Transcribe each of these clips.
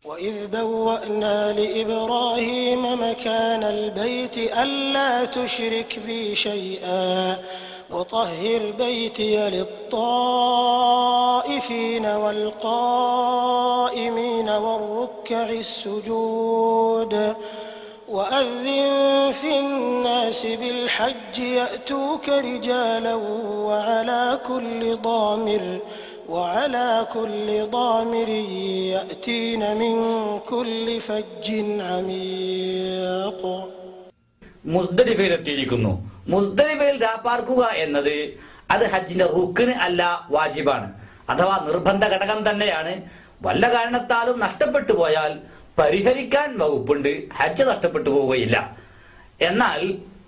وإذ بوأنا لإبراهيم مكان البيت ألا تشرك بي شيئا وطهر بيتي للطائفين والقائمين والركع السجود وأذن في الناس بالحج يأتوك رجالا وعلى كل ضامر وعلى كل ضامر يأتين من كل فج عميق മുസ്ദലിഫയിലെത്തിയിരിക്കുന്നു മുസ്ദലിഫയിൽ രാപ്പാർക്കുക എന്നത് അത് ഹജ്ജിന്റെ റുക്കിന് അല്ല വാജിബാണ് അഥവാ നിർബന്ധ ഘടകം തന്നെയാണ് വല്ല കാരണത്താലും നഷ്ടപ്പെട്ടു പോയാൽ പരിഹരിക്കാൻ വകുപ്പുണ്ട് ഹജ്ജ് നഷ്ടപ്പെട്ടു പോവുകയില്ല എന്നാൽ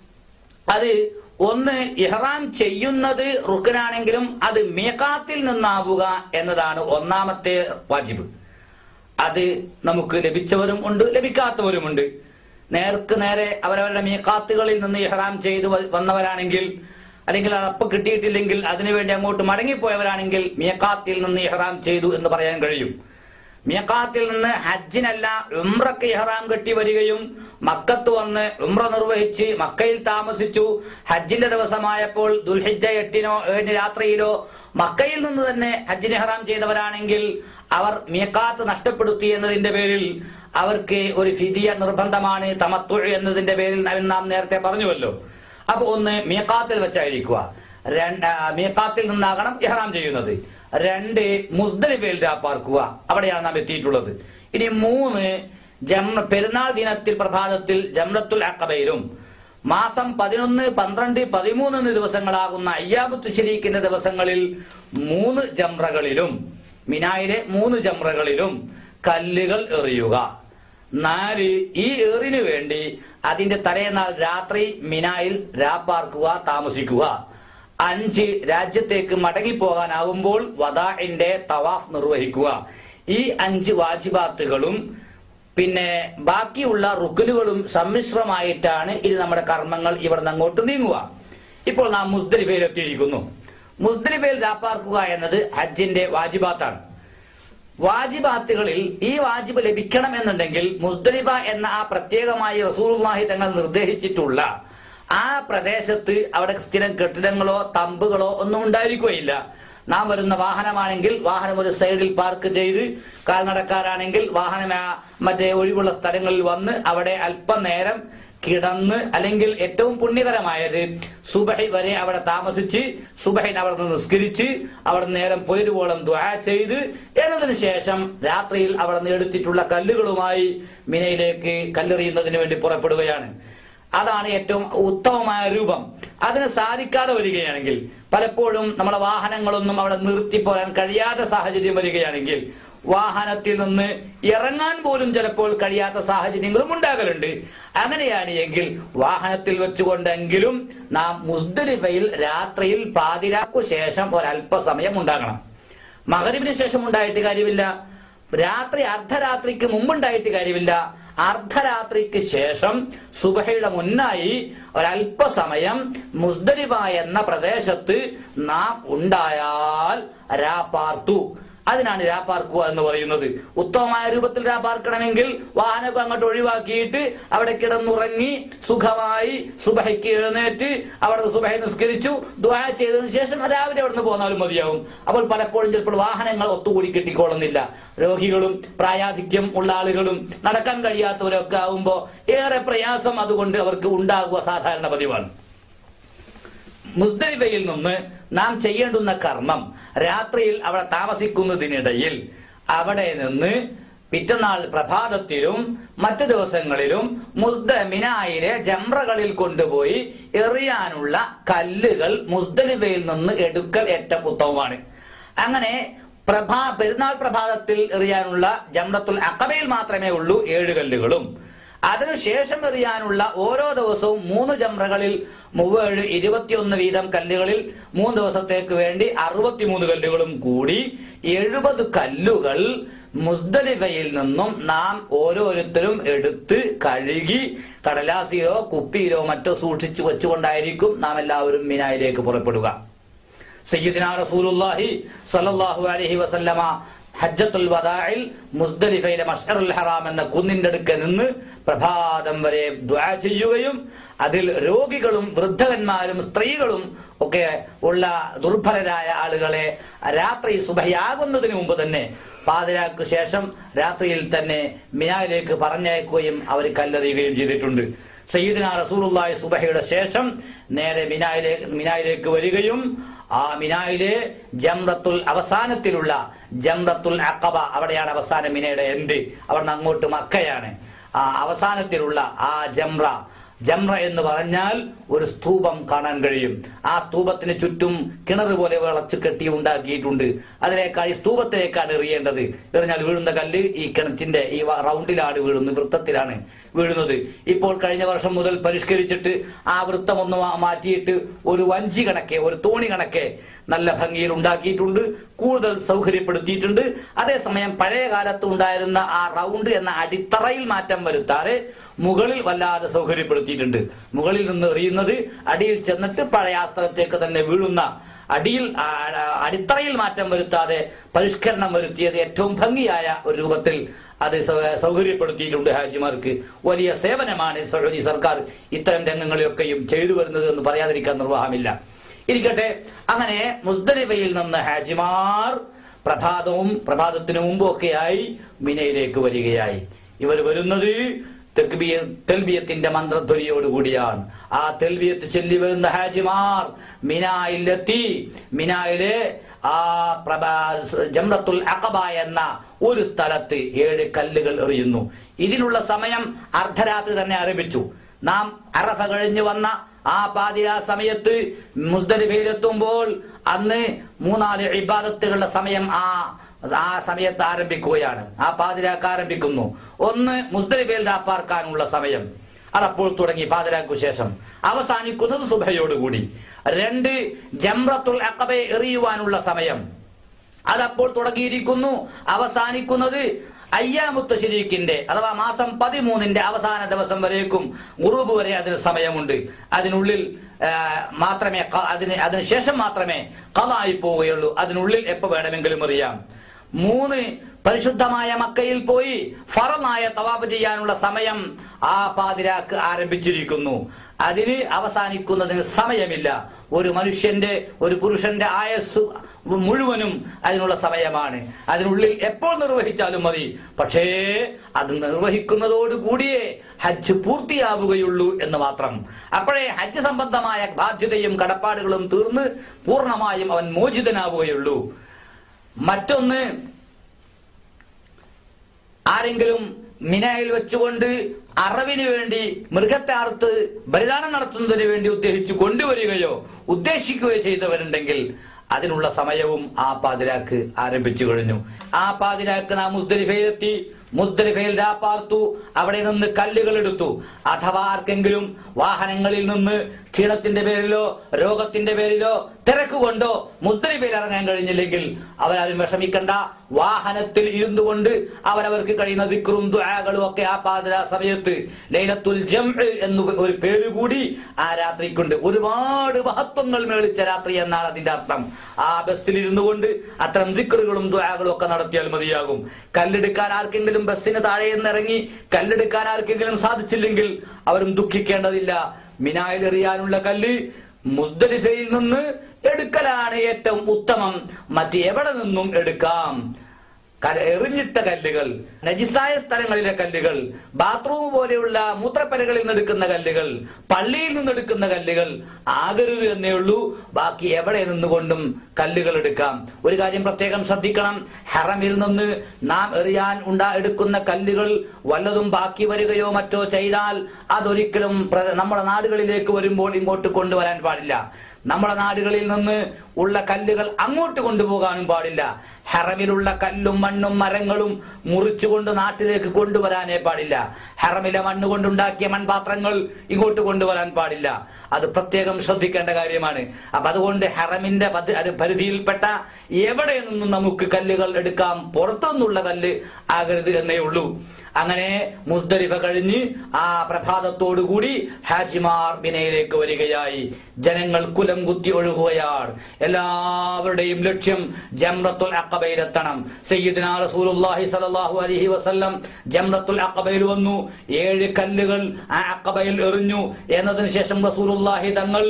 അത് ഒന്ന് ഇഹ്റാം ചെയ്യുന്നത് റുക്കനാണെങ്കിലും അത് മീക്കാത്തിൽ നിന്നാവുക എന്നതാണ് ഒന്നാമത്തെ വാജിബ് അത് നമുക്ക് ലഭിച്ചവരും ഉണ്ട് ലഭിക്കാത്തവരുമുണ്ട് നേർക്ക് നേരെ അവരവരുടെ മീക്കാത്തുകളിൽ നിന്ന് ഇഹ്റാം ചെയ്തു വ- വന്നവരാണെങ്കിൽ അല്ലെങ്കിൽ അത് അപ്പം കിട്ടിയിട്ടില്ലെങ്കിൽ അതിനുവേണ്ടി അങ്ങോട്ട് മടങ്ങിപ്പോയവരാണെങ്കിൽ മീക്കാത്തിൽ നിന്ന് ഇഹ്റാം ചെയ്തു എന്ന് പറയാൻ കഴിയും മീക്കാത്തിൽ നിന്ന് ഹജ്ജിനല്ല ഉംറക്ക് ഇഹ്റാം കെട്ടി വരികയും മക്കത്ത് വന്ന് ഉംറ നിർവഹിച്ച് മക്കയിൽ താമസിച്ചു ഹജ്ജിന്റെ ദിവസമായപ്പോൾ ദുൽഹിജ എട്ടിനോ ഏഴിന് രാത്രിയിലോ മക്കയിൽ നിന്ന് തന്നെ ഹജ്ജിന് ഇഹ്റാം ചെയ്തവരാണെങ്കിൽ അവർ മീക്കാത്ത് നഷ്ടപ്പെടുത്തി എന്നതിന്റെ പേരിൽ അവർക്ക് ഒരു ഫിദിയ നിർബന്ധമാണ് തമത്തു എന്നതിന്റെ പേരിൽ നാം നേരത്തെ പറഞ്ഞുവല്ലോ അപ്പൊ ഒന്ന് മീക്കാത്തിൽ വെച്ചായിരിക്കുക രണ്ട് ആ, മീക്കാത്തിൽ നിന്നാകണം ഇഹ്റാം ചെയ്യുന്നത് രണ്ട് മുസ്ദലിഫയിൽ രാപ്പാർക്കുക അവിടെയാണ് നാം എത്തിയിട്ടുള്ളത് ഇനി മൂന്ന് ജംറ പെരുന്നാൾ ദിനത്തിൽ പ്രഭാതത്തിൽ ജംറത്തുൽ അക്കബയിലും മാസം പതിനൊന്ന് പന്ത്രണ്ട് പതിമൂന്ന് എന്നീ ദിവസങ്ങളാകുന്ന അയ്യാബുത്ത് ശരീക്കിന്റെ ദിവസങ്ങളിൽ മൂന്ന് ജംറകളിലും മിനായിലെ മൂന്ന് ജംറകളിലും കല്ലുകൾ എറിയുക നാല് ഈ ഏറിനു വേണ്ടി അതിന്റെ തലേനാൾ രാത്രി മിനായിൽ രാപ്പാർക്കുക താമസിക്കുക അഞ്ച് രാജ്യത്തേക്ക് മടങ്ങിപ്പോകാനാവുമ്പോൾ വദാഇന്റെ തവാഫ് നിർവഹിക്കുക ഈ അഞ്ച് വാജിബാത്തുകളും പിന്നെ ബാക്കിയുള്ള റുക്കലുകളും സമ്മിശ്രമായിട്ടാണ് ഇത് നമ്മുടെ കർമ്മങ്ങൾ ഇവിടെ നിന്ന് അങ്ങോട്ട് നീങ്ങുക ഇപ്പോൾ നാം മുസ്ദലിഫയിൽ എത്തിയിരിക്കുന്നു മുസ്ദലിഫയിൽ രാപ്പാർക്കുക എന്നത് ഹജ്ജിന്റെ വാജിബാത്താണ് വാജിബാത്തുകളിൽ ഈ വാജിബ് ലഭിക്കണം എന്നുണ്ടെങ്കിൽ മുസ്ദലിഫ എന്ന ആ പ്രത്യേകമായി റസൂലുള്ളാഹി തങ്ങൾ നിർദ്ദേശിച്ചിട്ടുള്ള ആ പ്രദേശത്ത് അവിടെ സ്ഥിരം കെട്ടിടങ്ങളോ തമ്പുകളോ ഒന്നും ഉണ്ടായിരിക്കുകയില്ല നാം വരുന്ന വാഹനമാണെങ്കിൽ വാഹനം ഒരു സൈഡിൽ പാർക്ക് ചെയ്ത് കാൽനടക്കാരാണെങ്കിൽ വാഹനം ആ മറ്റേ ഒഴിവുള്ള സ്ഥലങ്ങളിൽ വന്ന് അവിടെ അല്പനേരം കിടന്ന് അല്ലെങ്കിൽ ഏറ്റവും പുണ്യകരമായത് സുബഹി വരെ അവിടെ താമസിച്ച് സുബഹിന് അവിടെ നിന്ന് നിസ്കരിച്ച് അവിടെ നേരം പൊരുവോളം ദ്വാ ചെയ്ത് എന്നതിന് ശേഷം രാത്രിയിൽ അവിടെ നിന്ന് എടുത്തിട്ടുള്ള കല്ലുകളുമായി മിനയിലേക്ക് കല്ലെറിയുന്നതിന് വേണ്ടി പുറപ്പെടുകയാണ് അതാണ് ഏറ്റവും ഉത്തമമായ രൂപം അതിന് സാധിക്കാതെ വരികയാണെങ്കിൽ പലപ്പോഴും നമ്മുടെ വാഹനങ്ങളൊന്നും അവിടെ നിർത്തിപ്പോരാൻ കഴിയാത്ത സാഹചര്യം വരികയാണെങ്കിൽ വാഹനത്തിൽ നിന്ന് ഇറങ്ങാൻ പോലും ചിലപ്പോൾ കഴിയാത്ത സാഹചര്യങ്ങളും ഉണ്ടാകലുണ്ട് അങ്ങനെയാണ് എങ്കിൽ വാഹനത്തിൽ വെച്ചുകൊണ്ടെങ്കിലും നാം മുസ്ദലിഫയിൽ രാത്രിയിൽ പാതിരാക്കു ശേഷം ഒരല്പസമയം ഉണ്ടാകണം മകരിവിന് ശേഷം ഉണ്ടായിട്ട് കാര്യമില്ല രാത്രി അർദ്ധരാത്രിക്ക് മുമ്പുണ്ടായിട്ട് കാര്യമില്ല അർദ്ധരാത്രിക്ക് ശേഷം സുബഹയുടെ മുന്നായി ഒരല്പസമയം മുസ്ദലിഫ എന്ന പ്രദേശത്ത് നാം ഉണ്ടായാൽ രാപ്പാർത്തു അതിനാണ് രാപ്പാർക്കുക എന്ന് പറയുന്നത് ഉത്തമമായ രൂപത്തിൽ രാപ്പാർക്കണമെങ്കിൽ വാഹനമൊക്കെ അങ്ങോട്ട് ഒഴിവാക്കിയിട്ട് അവിടെ കിടന്നുറങ്ങി സുഖമായി സുബഹയ്ക്ക് എഴുന്നേറ്റ് അവിടെ സുബഹ നിസ്കരിച്ചു ദ്വാ ചെയ്തതിനു ശേഷം രാവിലെ അവിടെ നിന്ന് പോന്നാലും മതിയാവും അപ്പോൾ പലപ്പോഴും ചിലപ്പോൾ വാഹനങ്ങൾ ഒത്തുകൂടി കിട്ടിക്കൊള്ളുന്നില്ല രോഗികളും പ്രായാധിക്യം ഉള്ള ആളുകളും നടക്കാൻ കഴിയാത്തവരൊക്കെ ആവുമ്പോ ഏറെ പ്രയാസം അതുകൊണ്ട് അവർക്ക് ഉണ്ടാകുക സാധാരണ പതിവാണ് മുസ്ദലിഫയിൽ നിന്ന് നാം ചെയ്യേണ്ടുന്ന കർമ്മം രാത്രിയിൽ അവിടെ താമസിക്കുന്നതിനിടയിൽ അവിടെ നിന്ന് പിറ്റന്നാൾ പ്രഭാതത്തിലും മറ്റു ദിവസങ്ങളിലും മുസ്ദ മിനായിലെ ജംറകളിൽ കൊണ്ടുപോയി എറിയാനുള്ള കല്ലുകൾ മുസ്ദലിഫയിൽ നിന്ന് എടുക്കൽ ഏറ്റവും ഉത്തമമാണ് അങ്ങനെ പ്രഭാ പെരുന്നാൾ പ്രഭാതത്തിൽ എറിയാനുള്ള ജംറത്തുൽ അക്കബയിൽ മാത്രമേ ഉള്ളൂ ഏഴ് കല്ലുകളും അതിനുശേഷം എറിയാനുള്ള ഓരോ ദിവസവും മൂന്ന് ജംറകളിൽ മൂവേഴ് ഇരുപത്തിയൊന്ന് വീതം കല്ലുകളിൽ മൂന്ന് ദിവസത്തേക്ക് വേണ്ടി അറുപത്തിമൂന്ന് കല്ലുകളും കൂടി എഴുപത് കല്ലുകൾ മുസ്ദലിഫയിൽ നിന്നും നാം ഓരോരുത്തരും എടുത്ത് കഴുകി കടലാസിലോ കുപ്പിയിലോ മറ്റോ സൂക്ഷിച്ചു വെച്ചുകൊണ്ടായിരിക്കും നാം എല്ലാവരും മിനായിലേക്ക് പുറപ്പെടുക സയ്യിദിന റസൂലുള്ളാഹി സ്വല്ലല്ലാഹു അലൈഹി വസല്ലമ ഹജ്ജത്തുൽ വദാഇൽ മുസ്ദലിഫയിലെ മഷ്അറുൽ ഹറാം എന്ന കുന്നിന്റെ അടുക്ക നിന്ന് പ്രഭാതം വരെ ദ്വാ ചെയ്യുകയും അതിൽ രോഗികളും വൃദ്ധകന്മാരും സ്ത്രീകളും ഒക്കെ ഉള്ള ദുർബലരായ ആളുകളെ രാത്രി സുബഹയാകുന്നതിന് മുമ്പ് തന്നെ പാതിരാക്ക് ശേഷം രാത്രിയിൽ തന്നെ മിനായിലേക്ക് പറഞ്ഞയക്കുകയും അവർ കല്ലെറിയുകയും ചെയ്തിട്ടുണ്ട് സയ്യിദിന റസൂലുള്ളാഹി സുബഹയുടെ ശേഷം നേരെ മിനായിലെ മിനായിലേക്ക് വരികയും ആ മിനായിലെ ജംറത്തുൽ അവസാനത്തിലുള്ള ജംറത്തുൽ അക്കബ അവിടെയാണ് അവസാന മിനയുടെ എന്ത് അവിടുന്ന് അങ്ങോട്ട് മക്കയാണ് ആ അവസാനത്തിലുള്ള ആ ജംറ ജംറ എന്ന് പറഞ്ഞാൽ ഒരു സ്തൂപം കാണാൻ കഴിയും ആ സ്തൂപത്തിന് ചുറ്റും കിണർ പോലെ വിളച്ച് കെട്ടി ഉണ്ടാക്കിയിട്ടുണ്ട് അതിലേക്കാൾ ഈ സ്തൂപത്തിലേക്കാണ് എറിയേണ്ടത് എറിഞ്ഞാൽ വീഴുന്ന കല്ല് ഈ കിണറ്റിന്റെ ഈ വ- റൗണ്ടിലാണ് വീഴുന്നത് വൃത്തത്തിലാണ് വീഴുന്നത് ഇപ്പോൾ കഴിഞ്ഞ വർഷം മുതൽ പരിഷ്കരിച്ചിട്ട് ആ വൃത്തം ഒന്ന് മാ- മാറ്റിയിട്ട് ഒരു വഞ്ചി കണക്കെ ഒരു തോണി കണക്കെ നല്ല ഭംഗിയിൽ ഉണ്ടാക്കിയിട്ടുണ്ട് കൂടുതൽ സൗകര്യപ്പെടുത്തിയിട്ടുണ്ട് അതേസമയം പഴയ കാലത്ത് ഉണ്ടായിരുന്ന ആ റൗണ്ട് എന്ന അടിത്തറയിൽ മാറ്റം വരുത്താതെ മുകളിൽ വല്ലാതെ സൗകര്യപ്പെടുത്തിയിട്ടുണ്ട് മുകളിൽ നിന്ന് എറിയുന്നത് അടിയിൽ ചെന്നിട്ട് പഴയ ആ സ്ഥലത്തേക്ക് തന്നെ വീഴുന്ന അടിയിൽ ആ, ആ, അടിത്തറയിൽ മാറ്റം വരുത്താതെ പരിഷ്കരണം വരുത്തിയത് ഏറ്റവും ഭംഗിയായ ഒരു രൂപത്തിൽ അത് സൗ- സൗകര്യപ്പെടുത്തിയിട്ടുണ്ട് ഹാജിമാർക്ക് വലിയ സേവനമാണ് സൗദി സർക്കാർ ഇത്തരം രംഗങ്ങളിലൊക്കെയും ചെയ്തു വരുന്നത് എന്ന് പറയാതിരിക്കാൻ നിർവാഹമില്ല ഇരിക്കട്ടെ അങ്ങനെ മുസ്ദലിഫയിൽ നിന്ന് ഹാജിമാർ പ്രഭാതവും പ്രഭാതത്തിനു മുമ്പും ഒക്കെയായി മിനയിലേക്ക് വരികയായി ഇവർ വരുന്നത് തെക്ബിയ തെൽബിയത്തിന്റെ മന്ത്രധ്വനിയോടുകൂടിയാണ് ആ തെൽബിയത്ത് ചൊല്ലി വരുന്ന ഹാജിമാർ മിനായിലെത്തി മിനായിലെ ആ പ്രഭാ ജംറത്തുൽ അഖബ എന്ന ഒരു സ്ഥലത്ത് ഏഴ് കല്ലുകൾ എറിയുന്നു ഇതിനുള്ള സമയം അർദ്ധരാത്രി തന്നെ ആരംഭിച്ചു നാം അറഫ കഴിഞ്ഞു വന്ന ആ പാതിരാ സമയത്ത് മുസ്ദലിഫയിലെത്തുമ്പോൾ അന്ന് മൂന്നാല് ഇബാദത്തുകളുടെ സമയം ആ ആ സമയത്ത് ആരംഭിക്കുകയാണ് ആ പാതിരാക്ക് ആരംഭിക്കുന്നു ഒന്ന് മുസ്ദലിഫയിൽ രാപ്പാർക്കാനുള്ള സമയം അതപ്പോൾ തുടങ്ങി പാതിരാക്കു ശേഷം അവസാനിക്കുന്നത് സുബയോടുകൂടി രണ്ട് ജംറത്തുൽ അക്കബെ എറിയുവാനുള്ള സമയം അതപ്പോൾ തുടങ്ങിയിരിക്കുന്നു അവസാനിക്കുന്നത് അയ്യാമുത്ത ശരീക്കിന്റെ അഥവാ മാസം പതിമൂന്നിന്റെ അവസാന ദിവസം വരേക്കും ഉറുബ് വരെ അതിന് സമയമുണ്ട് അതിനുള്ളിൽ ആ, മാത്രമേ ക- അതിന് അതിനുശേഷം മാത്രമേ കലായി പോവുകയുള്ളൂ അതിനുള്ളിൽ എപ്പോ വേണമെങ്കിലും അറിയാം മൂന്ന് പരിശുദ്ധമായ മക്കയിൽ പോയി ഫറനായ തവാഫ് ചെയ്യാനുള്ള സമയം ആ പാതിരാക്ക് ആരംഭിച്ചിരിക്കുന്നു അതിന് അവസാനിക്കുന്നതിന് സമയമില്ല ഒരു മനുഷ്യന്റെ ഒരു പുരുഷന്റെ ആയസ് മുഴുവനും അതിനുള്ള സമയമാണ് അതിനുള്ളിൽ എപ്പോൾ നിർവഹിച്ചാലും മതി പക്ഷേ അത് നിർവഹിക്കുന്നതോടുകൂടിയേ ഹജ്ജ് പൂർത്തിയാവുകയുള്ളൂ എന്ന് മാത്രം അപ്പോഴേ ഹജ്ജ് സംബന്ധമായ ബാധ്യതയും കടപ്പാടുകളും തീർന്ന് പൂർണ്ണമായും അവൻ മോചിതനാവുകയുള്ളൂ മറ്റൊന്ന് ആരെങ്കിലും മിനായിൽ വെച്ചുകൊണ്ട് അറവിന് വേണ്ടി മൃഗത്തെ അറുത്ത് ബലിദാനം നടത്തുന്നതിന് വേണ്ടി ഉദ്ദേശിച്ചു കൊണ്ടുവരികയോ ഉദ്ദേശിക്കുകയോ ചെയ്തവരുണ്ടെങ്കിൽ അതിനുള്ള സമയവും ആ പാതിരാക്ക് ആരംഭിച്ചു കഴിഞ്ഞു ആ പാതിരാക്ക് നാം മുസ്ദലിഫയിലെത്തി മുസ്ദലിഫയിൽ രാപ്പാർത്തു അവിടെ നിന്ന് കല്ലുകൾ എടുത്തു അഥവാ ആർക്കെങ്കിലും വാഹനങ്ങളിൽ നിന്ന് ക്ഷീണത്തിന്റെ പേരിലോ രോഗത്തിന്റെ പേരിലോ തിരക്കുകൊണ്ടോ മുസ്ദലിഫയിൽ ഇറങ്ങാൻ കഴിഞ്ഞില്ലെങ്കിൽ അവരാരും വിഷമിക്കണ്ട വാഹനത്തിൽ ഇരുന്നു കൊണ്ട് അവരവർക്ക് കഴിയുന്ന ദിക്റും ദുആകളും ഒക്കെ ആ പാതിരാ സമയത്ത് ലൈലത്തുൽ ജംഅ് എന്ന് ഒരു പേര് കൂടി ആ രാത്രിക്കുണ്ട് ഒരുപാട് മഹത്വങ്ങൾ മേളിച്ച രാത്രി എന്നാണ് അതിന്റെ അർത്ഥം ആ ബസ്സിൽ ഇരുന്നു കൊണ്ട് അത്തരം ദിക്റുകളും ദുആകളും ഒക്കെ നടത്തിയാൽ മതിയാകും കല്ലെടുക്കാൻ ആർക്കെങ്കിലും ബസ്സിന് താഴെ നിന്ന് ഇറങ്ങി കല്ലെടുക്കാൻ ആർക്കെങ്കിലും സാധിച്ചില്ലെങ്കിൽ അവരും ദുഃഖിക്കേണ്ടതില്ല മിനായിൽ എറിയാനുള്ള കല്ല് മുസ്ദലിഫയിൽ നിന്ന് എടുക്കലാണ് ഏറ്റവും ഉത്തമം മറ്റ് എവിടെ നിന്നും എടുക്കാം കല- എറിഞ്ഞിട്ട കല്ലുകൾ നജിസായ സ്ഥലങ്ങളിലെ കല്ലുകൾ ബാത്റൂം പോലെയുള്ള മൂത്രപ്പരകളിൽ നിന്ന് എടുക്കുന്ന കല്ലുകൾ പള്ളിയിൽ നിന്ന് എടുക്കുന്ന കല്ലുകൾ ആകരുത് എന്നേ ഉള്ളൂ ബാക്കി എവിടെ നിന്നുകൊണ്ടും കല്ലുകൾ എടുക്കാം ഒരു കാര്യം പ്രത്യേകം ശ്രദ്ധിക്കണം ഹറമിൽ നിന്ന് നാം എറിയാൻ ഉണ്ടാ എടുക്കുന്ന കല്ലുകൾ വല്ലതും ബാക്കി വരികയോ മറ്റോ ചെയ്താൽ അതൊരിക്കലും പ്ര- നമ്മുടെ നാടുകളിലേക്ക് വരുമ്പോൾ ഇങ്ങോട്ട് കൊണ്ടുവരാൻ പാടില്ല നമ്മുടെ നാടുകളിൽ നിന്ന് ഉള്ള കല്ലുകൾ അങ്ങോട്ട് കൊണ്ടുപോകാനും പാടില്ല ഹറമിലുള്ള കല്ലും മണ്ണും മരങ്ങളും മുറിച്ചുകൊണ്ട് നാട്ടിലേക്ക് കൊണ്ടുവരാനേ പാടില്ല ഹറമിലെ മണ്ണ് കൊണ്ടുണ്ടാക്കിയ മൺപാത്രങ്ങൾ ഇങ്ങോട്ട് കൊണ്ടുവരാൻ പാടില്ല അത് പ്രത്യേകം ശ്രദ്ധിക്കേണ്ട കാര്യമാണ് അപ്പൊ അതുകൊണ്ട് ഹറമിന്റെ പതി- അത് പരിധിയിൽപ്പെട്ട എവിടെ നിന്നും നമുക്ക് കല്ലുകൾ എടുക്കാം പുറത്തുനിന്നുള്ള കല്ല് ആകരുത് എന്നേ ഉള്ളൂ അങ്ങനെ മുസ്ദലിഫ കഴിഞ്ഞ് ആ പ്രഭാതത്തോടുകൂടി ഹാജിമാർ ബിനയിലേക്ക് വരികയായി ജനങ്ങൾ കുല കുലം കുത്തി ഒഴുകുകയാണ് എല്ലാവരുടെയും ലക്ഷ്യം ജംറത്തുൽ അക്കബയിലെത്തണം സയ്യിദ്ന റസൂലുള്ളാഹി സ്വല്ലല്ലാഹു അലൈഹി വസല്ലം ജംറത്തുൽ അക്കബയിൽ വന്നു ഏഴ് കല്ലുകൾ ആ അക്കബയിൽ എറിഞ്ഞു എന്നതിന് ശേഷം റസൂലുള്ളാഹി തങ്ങൾ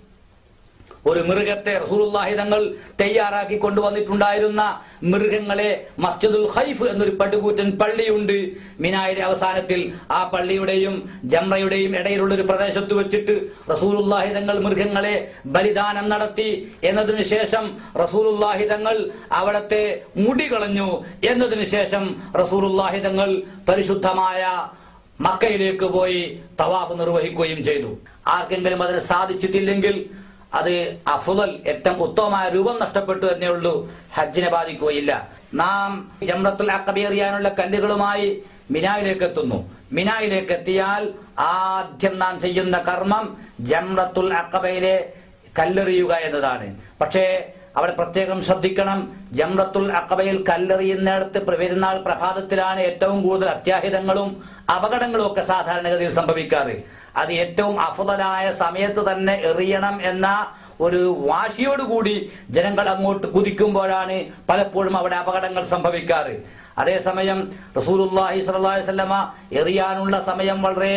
ഒരു മൃഗത്തെ റസൂലുള്ളാഹി തങ്ങൾ തയ്യാറാക്കി കൊണ്ടുവന്നിട്ടുണ്ടായിരുന്ന മൃഗങ്ങളെ മസ്ജിദുൽ ഹൈഫ് എന്നൊരു പടുകൂറ്റൻ പള്ളിയുണ്ട് മിനായുടെ അവസാനത്തിൽ ആ പള്ളിയുടെയും ജംറയുടെയും ഇടയിലുള്ള ഒരു പ്രദേശത്ത് വെച്ചിട്ട് റസൂലുള്ളാഹി തങ്ങൾ മൃഗങ്ങളെ ബലിദാനം നടത്തി എന്നതിനു ശേഷം റസൂലുള്ളാഹി തങ്ങൾ അവിടത്തെ മുടി കളഞ്ഞു എന്നതിനു ശേഷം റസൂലുള്ളാഹി തങ്ങൾ പരിശുദ്ധമായ മക്കയിലേക്ക് പോയി തവാഫ് നിർവഹിക്കുകയും ചെയ്തു ആർക്കെങ്കിലും അതിന് സാധിച്ചിട്ടില്ലെങ്കിൽ അത് അഫുദൽ ഏറ്റവും ഉത്തമമായ രൂപം നഷ്ടപ്പെട്ടു തന്നെയുള്ളൂ ഹജ്ജിനെ ബാധിക്കുകയില്ല നാം ജംറത്തുൽ അക്കബ എറിയാനുള്ള കല്ലുകളുമായി മിനായിലേക്ക് എത്തുന്നു മിനായിലേക്ക് എത്തിയാൽ ആദ്യം നാം ചെയ്യുന്ന കർമ്മം ജംറത്തുൽ അക്കബയിലെ കല്ലെറിയുക എന്നതാണ് പക്ഷേ അവിടെ പ്രത്യേകം ശ്രദ്ധിക്കണം ജംറത്തുൽ അക്കബയിൽ കല്ലെറിയുന്നിടത്ത് പെരുന്നാൾ പ്രഭാതത്തിലാണ് ഏറ്റവും കൂടുതൽ അത്യാഹിതങ്ങളും അപകടങ്ങളും ഒക്കെ സാധാരണഗതിയിൽ സംഭവിക്കാറ് അത് ഏറ്റവും അഫുതലായ സമയത്ത് തന്നെ എറിയണം എന്ന ഒരു വാശിയോടുകൂടി ജനങ്ങൾ അങ്ങോട്ട് കുതിക്കുമ്പോഴാണ് പലപ്പോഴും അവിടെ അപകടങ്ങൾ സംഭവിക്കാറ് അതേസമയം റസൂലുള്ളാഹി സ്വല്ലല്ലാഹി അലൈഹി വസല്ലമ എറിയാനുള്ള സമയം വളരെ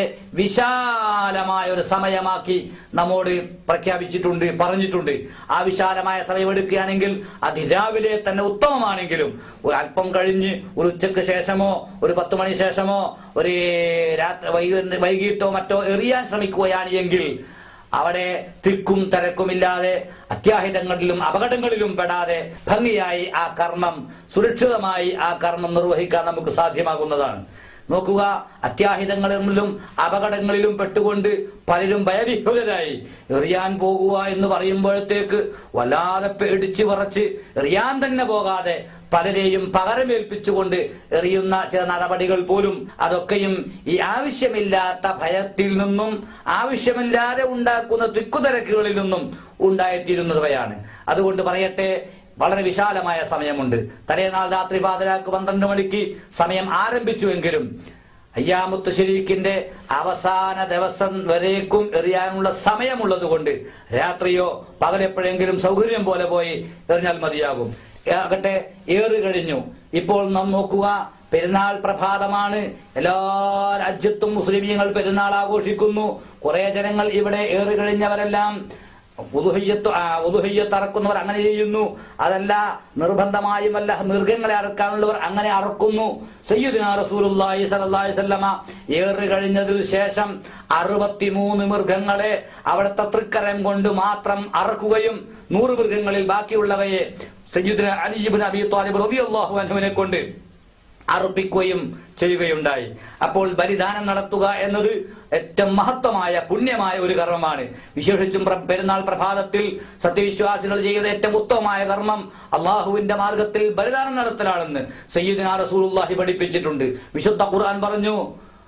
വിശാലമായ ഒരു സമയമാക്കി നമ്മോട് പ്രഖ്യാപിച്ചിട്ടുണ്ട് പറഞ്ഞിട്ടുണ്ട് ആ വിശാലമായ സമയം എടുക്കുകയാണെങ്കിൽ അതിരാവിലെ തന്നെ ഉത്തമമാണെങ്കിലും ഒരു അല്പം കഴിഞ്ഞ് ഒരു ഉച്ചയ്ക്ക് ശേഷമോ ഒരു പത്ത് മണി ശേഷമോ ഒരു രാത്രി വൈകി- വൈകിട്ടോ മറ്റോ എറിയാൻ ശ്രമിക്കുകയാണ് എങ്കിൽ അവിടെ തിക്കും തിരക്കുമില്ലാതെ അത്യാഹിതങ്ങളിലും അപകടങ്ങളിലും പെടാതെ ഭംഗിയായി ആ കർമ്മം സുരക്ഷിതമായി ആ കർമ്മം നിർവഹിക്കാൻ നമുക്ക് സാധ്യമാകുന്നതാണ് നോക്കുക അത്യാഹിതങ്ങളിലും അപകടങ്ങളിലും പെട്ടുകൊണ്ട് പലരും ഭയവിഹ്വലരായി എറിയാൻ പോകുക എന്ന് പറയുമ്പോഴത്തേക്ക് വല്ലാതെ പേടിച്ച് വിറച്ച് എറിയാൻ തന്നെ പോകാതെ പലരെയും പകരമേൽപ്പിച്ചുകൊണ്ട് എറിയുന്ന ചില നടപടികൾ പോലും അതൊക്കെയും ഈ ആവശ്യമില്ലാത്ത ഭയത്തിൽ നിന്നും ആവശ്യമില്ലാതെ ഉണ്ടാക്കുന്ന തിക്കുതിരക്കുകളിൽ നിന്നും ഉണ്ടായിത്തീരുന്നവയാണ് അതുകൊണ്ട് പറയട്ടെ വളരെ വിശാലമായ സമയമുണ്ട് തലേനാൾ രാത്രി പാതിരാക്ക് പന്ത്രണ്ട് മണിക്ക് സമയം ആരംഭിച്ചുവെങ്കിലും അയ്യാമുത്ത് ശരീക്കിന്റെ അവസാന ദിവസം വരേക്കും എറിയാനുള്ള സമയമുള്ളത് കൊണ്ട് രാത്രിയോ പകലെപ്പോഴെങ്കിലും സൗകര്യം പോലെ പോയി എറിഞ്ഞാൽ മതിയാകും ആകട്ടെ ഏറ് കഴിഞ്ഞു ഇപ്പോൾ നാം നോക്കുക പെരുന്നാൾ പ്രഭാതമാണ് എല്ലാ രാജ്യത്തും മുസ്ലിമീങ്ങൾ പെരുന്നാൾ ആഘോഷിക്കുന്നു കുറെ ജനങ്ങൾ ഇവിടെ ഏറ് കഴിഞ്ഞവരെല്ലാം ഉദുഹയ്യത്ത് ആ, ഉദുഹയ്യത്ത് അറക്കുന്നവർ അങ്ങനെ ചെയ്യുന്നു അതല്ല നിർബന്ധമായും അല്ല മൃഗങ്ങളെ അറക്കാനുള്ളവർ അങ്ങനെ അറക്കുന്നു സയ്യിദുനാ റസൂലുള്ളാഹി സ്വല്ലല്ലാഹി അലൈഹി വസല്ലമ ഏറ് കഴിഞ്ഞതിൽ ശേഷം അറുപത്തിമൂന്ന് മൃഗങ്ങളെ അവിടുത്തെ തൃക്കരം കൊണ്ട് മാത്രം അറക്കുകയും നൂറ് മൃഗങ്ങളിൽ ബാക്കിയുള്ളവയെ സയ്യിദുന അലിജിബിൻ അബി താലിബ് റളിയല്ലാഹു അൻഹുവിനെ കൊണ്ട് അർപ്പിക്കുകയും ചെയ്യുകയുണ്ടായി അപ്പോൾ ബലിദാനം നടത്തുക എന്നത് ഏറ്റവും മഹത്വമായ പുണ്യമായ ഒരു കർമ്മമാണ് വിശേഷിച്ചും പ്ര- പെരുന്നാൾ പ്രഭാതത്തിൽ സത്യവിശ്വാസികൾ ചെയ്യുന്ന ഏറ്റവും ഉത്തമമായ കർമ്മം അള്ളാഹുവിന്റെ മാർഗത്തിൽ ബലിദാനം നടത്തലാണെന്ന് സയ്യിദ്ന റസൂലുള്ളാഹി പഠിപ്പിച്ചിട്ടുണ്ട് വിശുദ്ധ ഖുർആൻ പറഞ്ഞു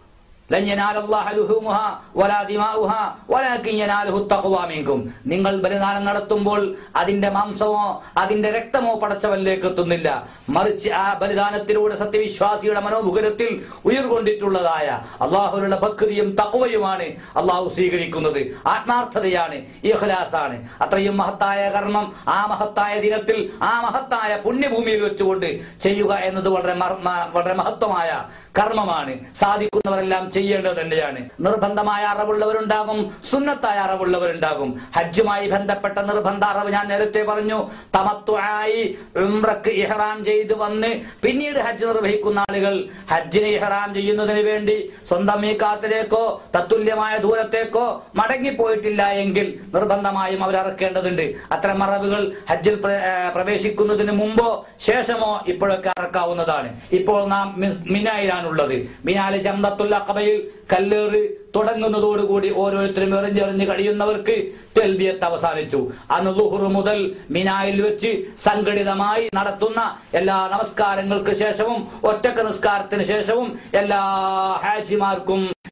ലൻ യനാല അല്ലാഹ ലുഹൂമുഹാ വലാ ദിമാഉഹാ വലാകിൻ യനാലുഹു തഖ്വാ മിൻകും നിങ്ങൾ ബലിദാനം നടത്തുമ്പോൾ അതിന്റെ മാംസമോ അതിന്റെ രക്തമോ പടച്ചവനിലേക്ക് എത്തുന്നില്ല മറിച്ച് ആ ബലിദാനത്തിലൂടെ സത്യവിശ്വാസിയുടെ മനോമുഖരത്തിൽ ഉയർകൊണ്ടിട്ടുള്ളതായ അള്ളാഹുവിനുള്ള ഭക്തിയും തഖ്വയുമാണ് അള്ളാഹു സ്വീകരിക്കുന്നത് ആത്മാർത്ഥതയാണ് ഇഖ്ലാസാണ് അത്രയും മഹത്തായ കർമ്മം ആ മഹത്തായ ദിനത്തിൽ ആ മഹത്തായ പുണ്യഭൂമിയിൽ വെച്ചുകൊണ്ട് ചെയ്യുക എന്നത് വളരെ മർമ്മ- വളരെ മഹത്വമായ കർമ്മമാണ് സാധിക്കുന്നവരെല്ലാം ചെയ്യേണ്ടത് തന്നെയാണ് നിർബന്ധമായ അറിവുള്ളവരുണ്ടാകും സുന്നത്തായ അറിവുള്ളവരുണ്ടാകും ഹജ്ജുമായി ബന്ധപ്പെട്ട നിർബന്ധ അറിവ് ഞാൻ നേരത്തെ പറഞ്ഞു തമത്വമായി ഉംറക്ക് ഇഹ്റാം ചെയ്ത് വന്ന് പിന്നീട് ഹജ്ജ് നിർവഹിക്കുന്ന ആളുകൾ ഹജ്ജിന് ഇഹ്റാം ചെയ്യുന്നതിന് വേണ്ടി സ്വന്തം മീക്കാത്തിലേക്കോ തത്തുല്യമായ ദൂരത്തേക്കോ മടങ്ങിപ്പോയിട്ടില്ല എങ്കിൽ നിർബന്ധമായും അവർ ഇറക്കേണ്ടതുണ്ട് അത്തരം അറിവുകൾ ഹജ്ജിൽ പ്ര- ഏ, പ്രവേശിക്കുന്നതിന് മുമ്പോ ശേഷമോ ഇപ്പോഴൊക്കെ ഇറക്കാവുന്നതാണ് ഇപ്പോൾ നാം മി- മിനായിലാണുള്ളത് മിനാല് ജംറത്തുൽ അഖബയിൽ കല്ലേറ് തുടങ്ങുന്നതോടുകൂടി ഓരോരുത്തരും എറിഞ്ഞെറിഞ്ഞ് കഴിയുന്നവർക്ക് തെൽബിയത്ത് അവസാനിച്ചു അന്ന് ലുഹുർ മുതൽ മിനായിൽ വെച്ച് സംഘടിതമായി നടത്തുന്ന എല്ലാ നമസ്കാരങ്ങൾക്ക് ശേഷവും ഒറ്റക്ക് നിസ്കാരത്തിന് ശേഷവും എല്ലാ ഹാജിമാർക്കും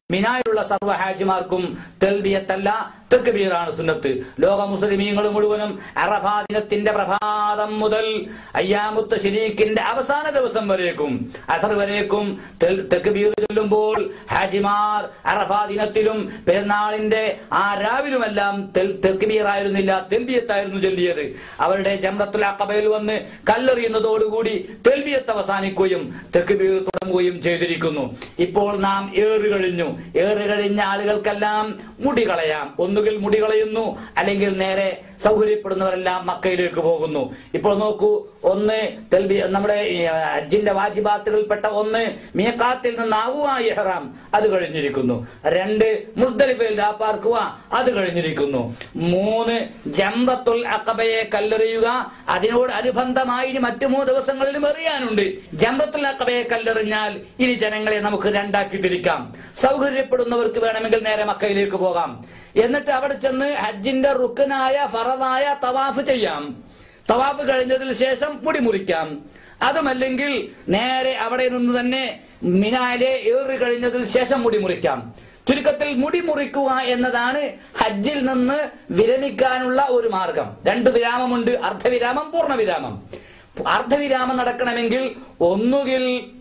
മിനായിലുള്ള സർവ്വ ഹാജിമാർക്കും തെൽബിയത്തല്ല തെക്കുബീറാണ് സുന്നത്ത് ലോക മുസ്ലിമീങ്ങൾ മുഴുവനും അറഫാ ദിനത്തിന്റെ പ്രഭാതം മുതൽ അയ്യാമുത്ത ശരീക്കിന്റെ അവസാന ദിവസം വരേക്കും അസർ വരേക്കും തെൽ- തെക്കുബീർ ചൊല്ലുമ്പോൾ ഹാജിമാർ അറഫാ ദിനത്തിലും പെരുന്നാളിന്റെ ആ രാവിലുമെല്ലാം തെൽ- തെക്കുബീറായിരുന്നില്ല തെൽബിയത്തായിരുന്നു ചൊല്ലിയത് അവരുടെ ജംറത്തുൽ അക്കബയിൽ വന്ന് കല്ലെറിയുന്നതോടുകൂടി തെൽബിയത്ത് അവസാനിക്കുകയും തെക്കുബീർ തുടങ്ങുകയും ചെയ്തിരിക്കുന്നു ഇപ്പോൾ നാം ഏറ് കഴിഞ്ഞു ഏറ് കഴിഞ്ഞ ആളുകൾക്കെല്ലാം മുടി കളയാം ഒന്നുകിൽ മുടി കളയുന്നു അല്ലെങ്കിൽ നേരെ സൗകര്യപ്പെടുന്നവരെല്ലാം മക്കയിലേക്ക് പോകുന്നു ഇപ്പോൾ നോക്കൂ ഒന്ന് തെൽബി നമ്മുടെ ഈ, ഹജ്ജിന്റെ വാജിബാത്തുകൾപ്പെട്ട ഒന്ന് മീക്കാത്തിൽ നിന്നാവുക ഇഹ്റാം അത് കഴിഞ്ഞിരിക്കുന്നു രണ്ട് മുസ്ദലിഫയിൽ രാപ്പാർക്കുക അത് കഴിഞ്ഞിരിക്കുന്നു മൂന്ന് ജംറത്തുൽ അക്കബയെ കല്ലെറിയുക അതിനോട് അനുബന്ധമായി ഇനി മറ്റു മൂന്ന് ദിവസങ്ങളിലും എറിയാനുണ്ട് ജംറത്തുൽ അക്കബയെ കല്ലെറിഞ്ഞാൽ ഇനി ജനങ്ങളെ നമുക്ക് രണ്ടാക്കി തിരിക്കാം സൗകര്യപ്പെടുന്നവർക്ക് വേണമെങ്കിൽ നേരെ മക്കയിലേക്ക് പോകാം എന്നിട്ട് അവിടെ ചെന്ന് ഹജ്ജിന്റെ റുക്കനായ ഫറദായ തവാഫ് ചെയ്യാം തവാഫ് കഴിഞ്ഞതിന് ശേഷം മുടി മുറിക്കാം അതുമല്ലെങ്കിൽ നേരെ അവിടെ നിന്ന് തന്നെ മിനാലെ ഏറി കഴിഞ്ഞതിന് ശേഷം മുടി മുറിക്കാം ചുരുക്കത്തിൽ മുടി മുറിക്കുക എന്നതാണ് ഹജ്ജിൽ നിന്ന് വിരമിക്കാനുള്ള ഒരു മാർഗം രണ്ട് വിരാമമുണ്ട് അർദ്ധവിരാമം പൂർണ്ണവിരാമം അർദ്ധവിരാമം നടക്കണമെങ്കിൽ ഒന്നുകിൽ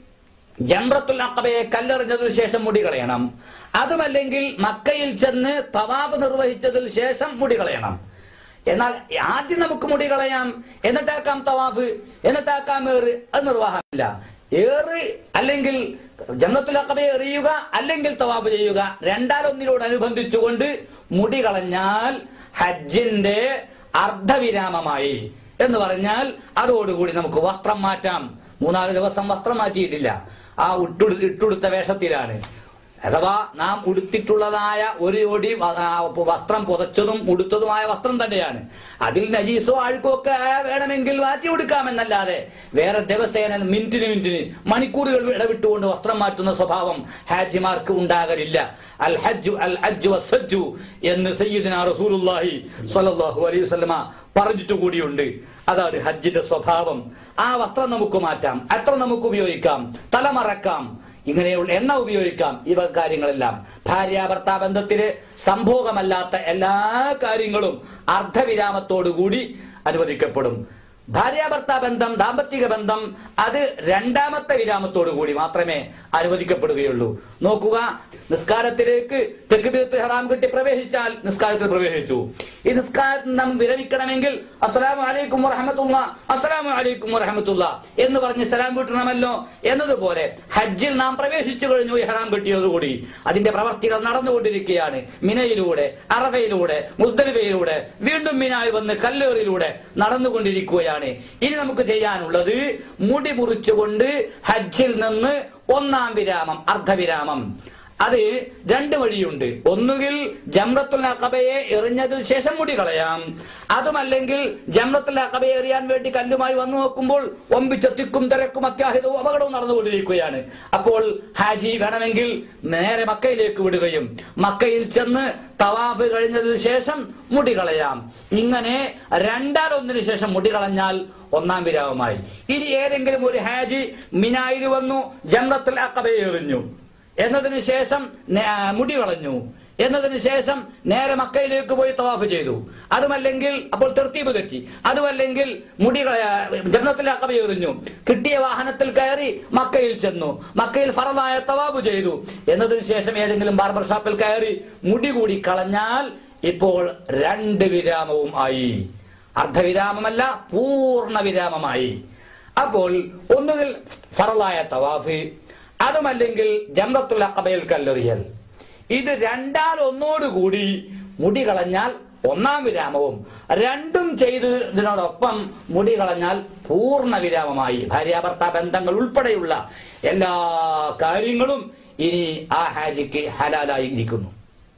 ജംറത്തുൽ അക്കബയെ കല്ലെറിഞ്ഞതിനു ശേഷം മുടി കളയണം അതുമല്ലെങ്കിൽ മക്കയിൽ ചെന്ന് തവാഫ് നിർവഹിച്ചതിന് ശേഷം മുടി കളയണം എന്നാൽ ആദ്യം നമുക്ക് മുടി കളയാം എന്നിട്ടാക്കാം തവാഫ് എന്നിട്ടാക്കാം ഏറ് അത് നിർവാഹമില്ല ഏറ് അല്ലെങ്കിൽ ജന്നത്തുൽ അക്കബയെ എറിയുക അല്ലെങ്കിൽ തവാഫ് ചെയ്യുക രണ്ടാലൊന്നിനോടനുബന്ധിച്ചുകൊണ്ട് മുടി കളഞ്ഞാൽ ഹജ്ജിന്റെ അർദ്ധവിരാമമായി എന്ന് പറഞ്ഞാൽ അതോടുകൂടി നമുക്ക് വസ്ത്രം മാറ്റാം മൂന്നാല് ദിവസം വസ്ത്രം മാറ്റിയിട്ടില്ല ആ ഇട്ടുടു ഇട്ടുടുത്ത വേഷത്തിലാണ് അഥവാ നാം ഉടുത്തിട്ടുള്ളതായ ഒരു ഒടി വ- ആ വസ്ത്രം പുതച്ചതും ഉടുത്തതുമായ വസ്ത്രം തന്നെയാണ് അതിൽ നജീസോ അഴുക്കോ ഒക്കെ വേണമെങ്കിൽ മാറ്റി ഉടുക്കാമെന്നല്ലാതെ വേറെ ദിവസേന മിനിറ്റിന് മിനിറ്റിന് മണിക്കൂറുകൾ ഇടവിട്ടുകൊണ്ട് വസ്ത്രം മാറ്റുന്ന സ്വഭാവം ഹാജിമാർക്ക് ഉണ്ടാകലില്ല അൽ ഹജ്ജു അൽ ഹജ്ജു വസ്സജ്ജു എന്ന് സയ്യിദ്ന റസൂലുള്ളാഹി സ്വല്ലല്ലാഹു അലൈഹി വസല്ലമ പറഞ്ഞിട്ട് കൂടിയുണ്ട് അതാണ് ഹജ്ജിന്റെ സ്വഭാവം ആ വസ്ത്രം നമുക്ക് മാറ്റാം അത്ര നമുക്ക് ഉപയോഗിക്കാം തലമറക്കാം ഇങ്ങനെയുള്ള എണ്ണ ഉപയോഗിക്കാം ഇവ കാര്യങ്ങളെല്ലാം ഭാര്യ ഭർത്താ ബന്ധത്തില് സംഭോഗമല്ലാത്ത എല്ലാ കാര്യങ്ങളും അർദ്ധവിരാമത്തോടുകൂടി അനുവദിക്കപ്പെടും ഭാര്യ ഭർത്താ ബന്ധം ദാമ്പത്തിക ബന്ധം അത് രണ്ടാമത്തെ വിരാമത്തോടു കൂടി മാത്രമേ അനുവദിക്കപ്പെടുകയുള്ളൂ നോക്കുക നിസ്കാരത്തിലേക്ക് തെക്കുബീർത്ത് ഹറാം കിട്ടി പ്രവേശിച്ചാൽ നിസ്കാരത്തിൽ പ്രവേശിച്ചു ഈ നിസ്കാരത്തിൽ നാം വിരമിക്കണമെങ്കിൽ അസ്സലാമു അലൈക്കും വറഹമത്തുള്ള അസ്സലാമു അലൈക്കും വറഹമത്തുള്ള എന്ന് പറഞ്ഞ് സലാം വീട്ടണമല്ലോ എന്നതുപോലെ ഹജ്ജിൽ നാം പ്രവേശിച്ചു കഴിഞ്ഞു ഈ ഹറാം കിട്ടിയതുകൂടി അതിന്റെ പ്രവർത്തികൾ നടന്നുകൊണ്ടിരിക്കുകയാണ് മിനയിലൂടെ അറഫയിലൂടെ മുസ്ദലിഫയിലൂടെ വീണ്ടും മിനായി വന്ന് കല്ലേറിലൂടെ നടന്നുകൊണ്ടിരിക്കുകയാണ് ഇനി നമുക്ക് ചെയ്യാനുള്ളത് മുടി മുറിച്ചുകൊണ്ട് ഹജ്ജിൽ നിന്ന് ഒന്നാം വിരാമം അർദ്ധവിരാമം അത് രണ്ട് വഴിയുണ്ട് ഒന്നുകിൽ ജംറത്തുൽ അഖബയെ എറിഞ്ഞതിന് ശേഷം മുടി കളയാം അതുമല്ലെങ്കിൽ ജംറത്തുൽ അഖബയെ എറിയാൻ വേണ്ടി കല്ലുമായി വന്നു നോക്കുമ്പോൾ ഒമ്പിച്ച തിക്കും തിരക്കും അത്യാഹിതവും അപകടവും നടന്നുകൊണ്ടിരിക്കുകയാണ് അപ്പോൾ ഹാജി വേണമെങ്കിൽ നേരെ മക്കയിലേക്ക് വിടുകയും മക്കയിൽ ചെന്ന് തവാഫ് കഴിഞ്ഞതിന് ശേഷം മുടി കളയാം ഇങ്ങനെ രണ്ടാലൊന്നിനു ശേഷം മുടി കളഞ്ഞാൽ ഒന്നാം വിരാമമായി ഇനി ഏതെങ്കിലും ഒരു ഹാജി മിനായിൽ വന്നു ജംറത്തുൽ അഖബയെ എറിഞ്ഞു എന്നതിന് ശേഷം നേ- ആ, മുടി കളഞ്ഞു എന്നതിന് ശേഷം നേരെ മക്കയിലേക്ക് പോയി തവാഫ് ചെയ്തു അതുമല്ലെങ്കിൽ അപ്പോൾ തെർത്തീപ് തെറ്റി അതുമല്ലെങ്കിൽ മുടി ജനത്തിൽ അക്കബ എറിഞ്ഞു കിട്ടിയ വാഹനത്തിൽ കയറി മക്കയിൽ ചെന്നു മക്കയിൽ ഫറലായ തവാബ് ചെയ്തു എന്നതിന് ശേഷം ഏതെങ്കിലും ബാർബർ ഷാപ്പിൽ കയറി മുടി കൂടി കളഞ്ഞാൽ ഇപ്പോൾ രണ്ട് വിരാമവും ആയി അർദ്ധവിരാമമല്ല പൂർണ്ണ വിരാമമായി അപ്പോൾ ഒന്നുകിൽ ഫറലായ തവാഫ് അതുമല്ലെങ്കിൽ ജംറത്തുൽ അക്കബയിൽ കല്ലെറിയൽ ഇത് രണ്ടാൽ ഒന്നോടുകൂടി മുടി കളഞ്ഞാൽ ഒന്നാം വിരാമവും രണ്ടും ചെയ്തതിനോടൊപ്പം മുടി കളഞ്ഞാൽ പൂർണ്ണ വിരാമമായി ഭാര്യാഭർത്താ ബന്ധങ്ങൾ ഉൾപ്പെടെയുള്ള എല്ലാ കാര്യങ്ങളും ഇനി ആ ഹാജിക്ക് ഹലാലായി ഇരിക്കുന്നു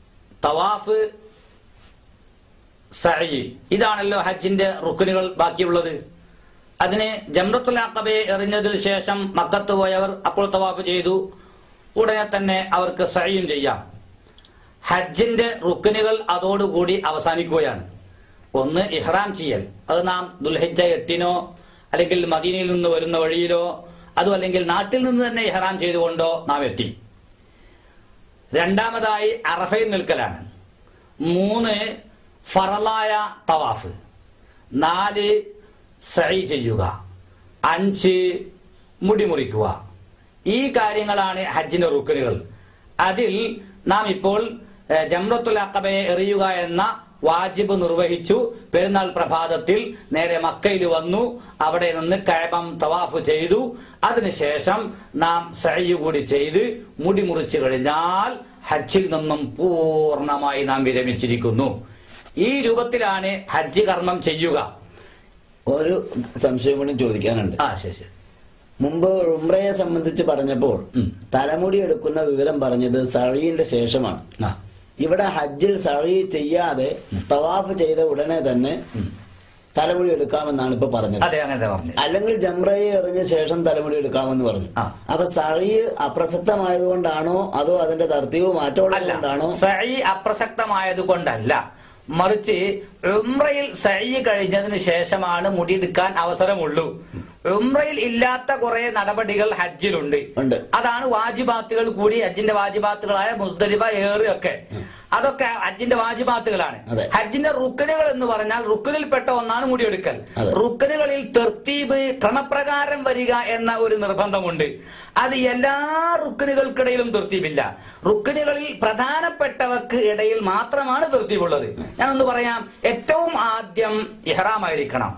തവാഫ് സഅയി ഇതാണല്ലോ ഹജ്ജിന്റെ റുക്കനുകൾ ബാക്കിയുള്ളത് അതിന് ജംറത്തുൽ അഖബയെ എറിഞ്ഞതിന് ശേഷം മക്കത്ത് പോയവർ അപ്പോൾ തവാഫ് ചെയ്തു ഉടനെ തന്നെ അവർക്ക് സഅയും ചെയ്യാം ഹജ്ജിന്റെ റുക്കനുകൾ അതോടുകൂടി അവസാനിക്കുകയാണ് ഒന്ന് ഇഹ്റാം ചെയ്യൽ അത് നാം ദുൽഹിജ എട്ടിനോ അല്ലെങ്കിൽ മദീനയിൽ നിന്ന് വരുന്ന വഴിയിലോ അതും അല്ലെങ്കിൽ നാട്ടിൽ നിന്ന് തന്നെ ഇഹ്റാം ചെയ്തുകൊണ്ടോ നാം എത്തി രണ്ടാമതായി അറഫയിൽ നിൽക്കലാണ് മൂന്ന് ഫറലായ തവാഫ് നാല് സഴി ചെയ്യുക അഞ്ച് മുടി മുറിക്കുക ഈ കാര്യങ്ങളാണ് ഹജ്ജിന്റെ റുക്കനുകൾ അതിൽ നാം ഇപ്പോൾ ഏഹ്, ജംറത്തുൽ അക്കബയെ എറിയുക എന്ന വാജിബ് നിർവഹിച്ചു പെരുന്നാൾ പ്രഭാതത്തിൽ നേരെ മക്കയിൽ വന്നു അവിടെ നിന്ന് കഴബം തവാഫ് ചെയ്തു അതിനുശേഷം നാം സഴി കൂടി ചെയ്ത് മുടി മുറിച്ചു കഴിഞ്ഞാൽ ഹജ്ജിൽ നിന്നും പൂർണ്ണമായി നാം വിരമിച്ചിരിക്കുന്നു ഈ രൂപത്തിലാണ് ഹജ്ജ് കർമ്മം ചെയ്യുക ഒരു സംശയം കൂടി ചോദിക്കാനുണ്ട് ആ ശരി ശരി മുമ്പ് ഉംറയെ സംബന്ധിച്ച് പറഞ്ഞപ്പോൾ ഉം. തലമുടി എടുക്കുന്ന വിവരം പറഞ്ഞത് സഴീന്റെ ശേഷമാണ് ആ ഇവിടെ ഹജ്ജിൽ സഴി ചെയ്യാതെ തവാഫ് ചെയ്ത ഉടനെ തന്നെ തലമുടി എടുക്കാമെന്നാണ് ഇപ്പൊ പറഞ്ഞത് അതെ അങ്ങനെ പറഞ്ഞു അല്ലെങ്കിൽ ജംറയെ എറിഞ്ഞ ശേഷം തലമുടി എടുക്കാമെന്ന് പറഞ്ഞു ആ. അപ്പൊ സഴി അപ്രസക്തമായതുകൊണ്ടാണോ അതോ അതിന്റെ തർത്തീവ് മാറ്റമുള്ളതുകൊണ്ടാണോ സഴി അപ്രസക്തമായത് കൊണ്ടല്ല മറിച്ച് ഉംറയിൽ സഴി കഴിഞ്ഞതിന് ശേഷമാണ് മുടിയെടുക്കാൻ അവസരമുള്ളൂ ഉംറയിൽ ഇല്ലാത്ത കുറെ നടപടികൾ ഹജ്ജിലുണ്ട് ഉണ്ട്. അതാണ് വാജിബാത്തുകൾ കൂടി ഹജ്ജിന്റെ വാജിബാത്തുകളായ മുസ്ദലിബ ഏറിയൊക്കെ അതൊക്കെ ഹജ്ജിന്റെ വാജിബാത്തുകളാണ് അതെ. ഹജ്ജിന്റെ റുക്കനുകൾ എന്ന് പറഞ്ഞാൽ റുക്കനിൽപ്പെട്ട ഒന്നാണ് മുടിയെടുക്കൽ അതെ. റുക്കനുകളിൽ തെർത്തീബ് ക്രമപ്രകാരം വരിക എന്ന ഒരു നിർബന്ധമുണ്ട് അത് എല്ലാ റുക്കനുകൾക്കിടയിലും തെർത്തീബില്ല റുക്കനുകളിൽ പ്രധാനപ്പെട്ടവർക്ക് ഇടയിൽ മാത്രമാണ് തെർത്തീബുള്ളത് ഞാനൊന്ന് പറയാം ഏറ്റവും ആദ്യം ഇഹ്റാമായിരിക്കണം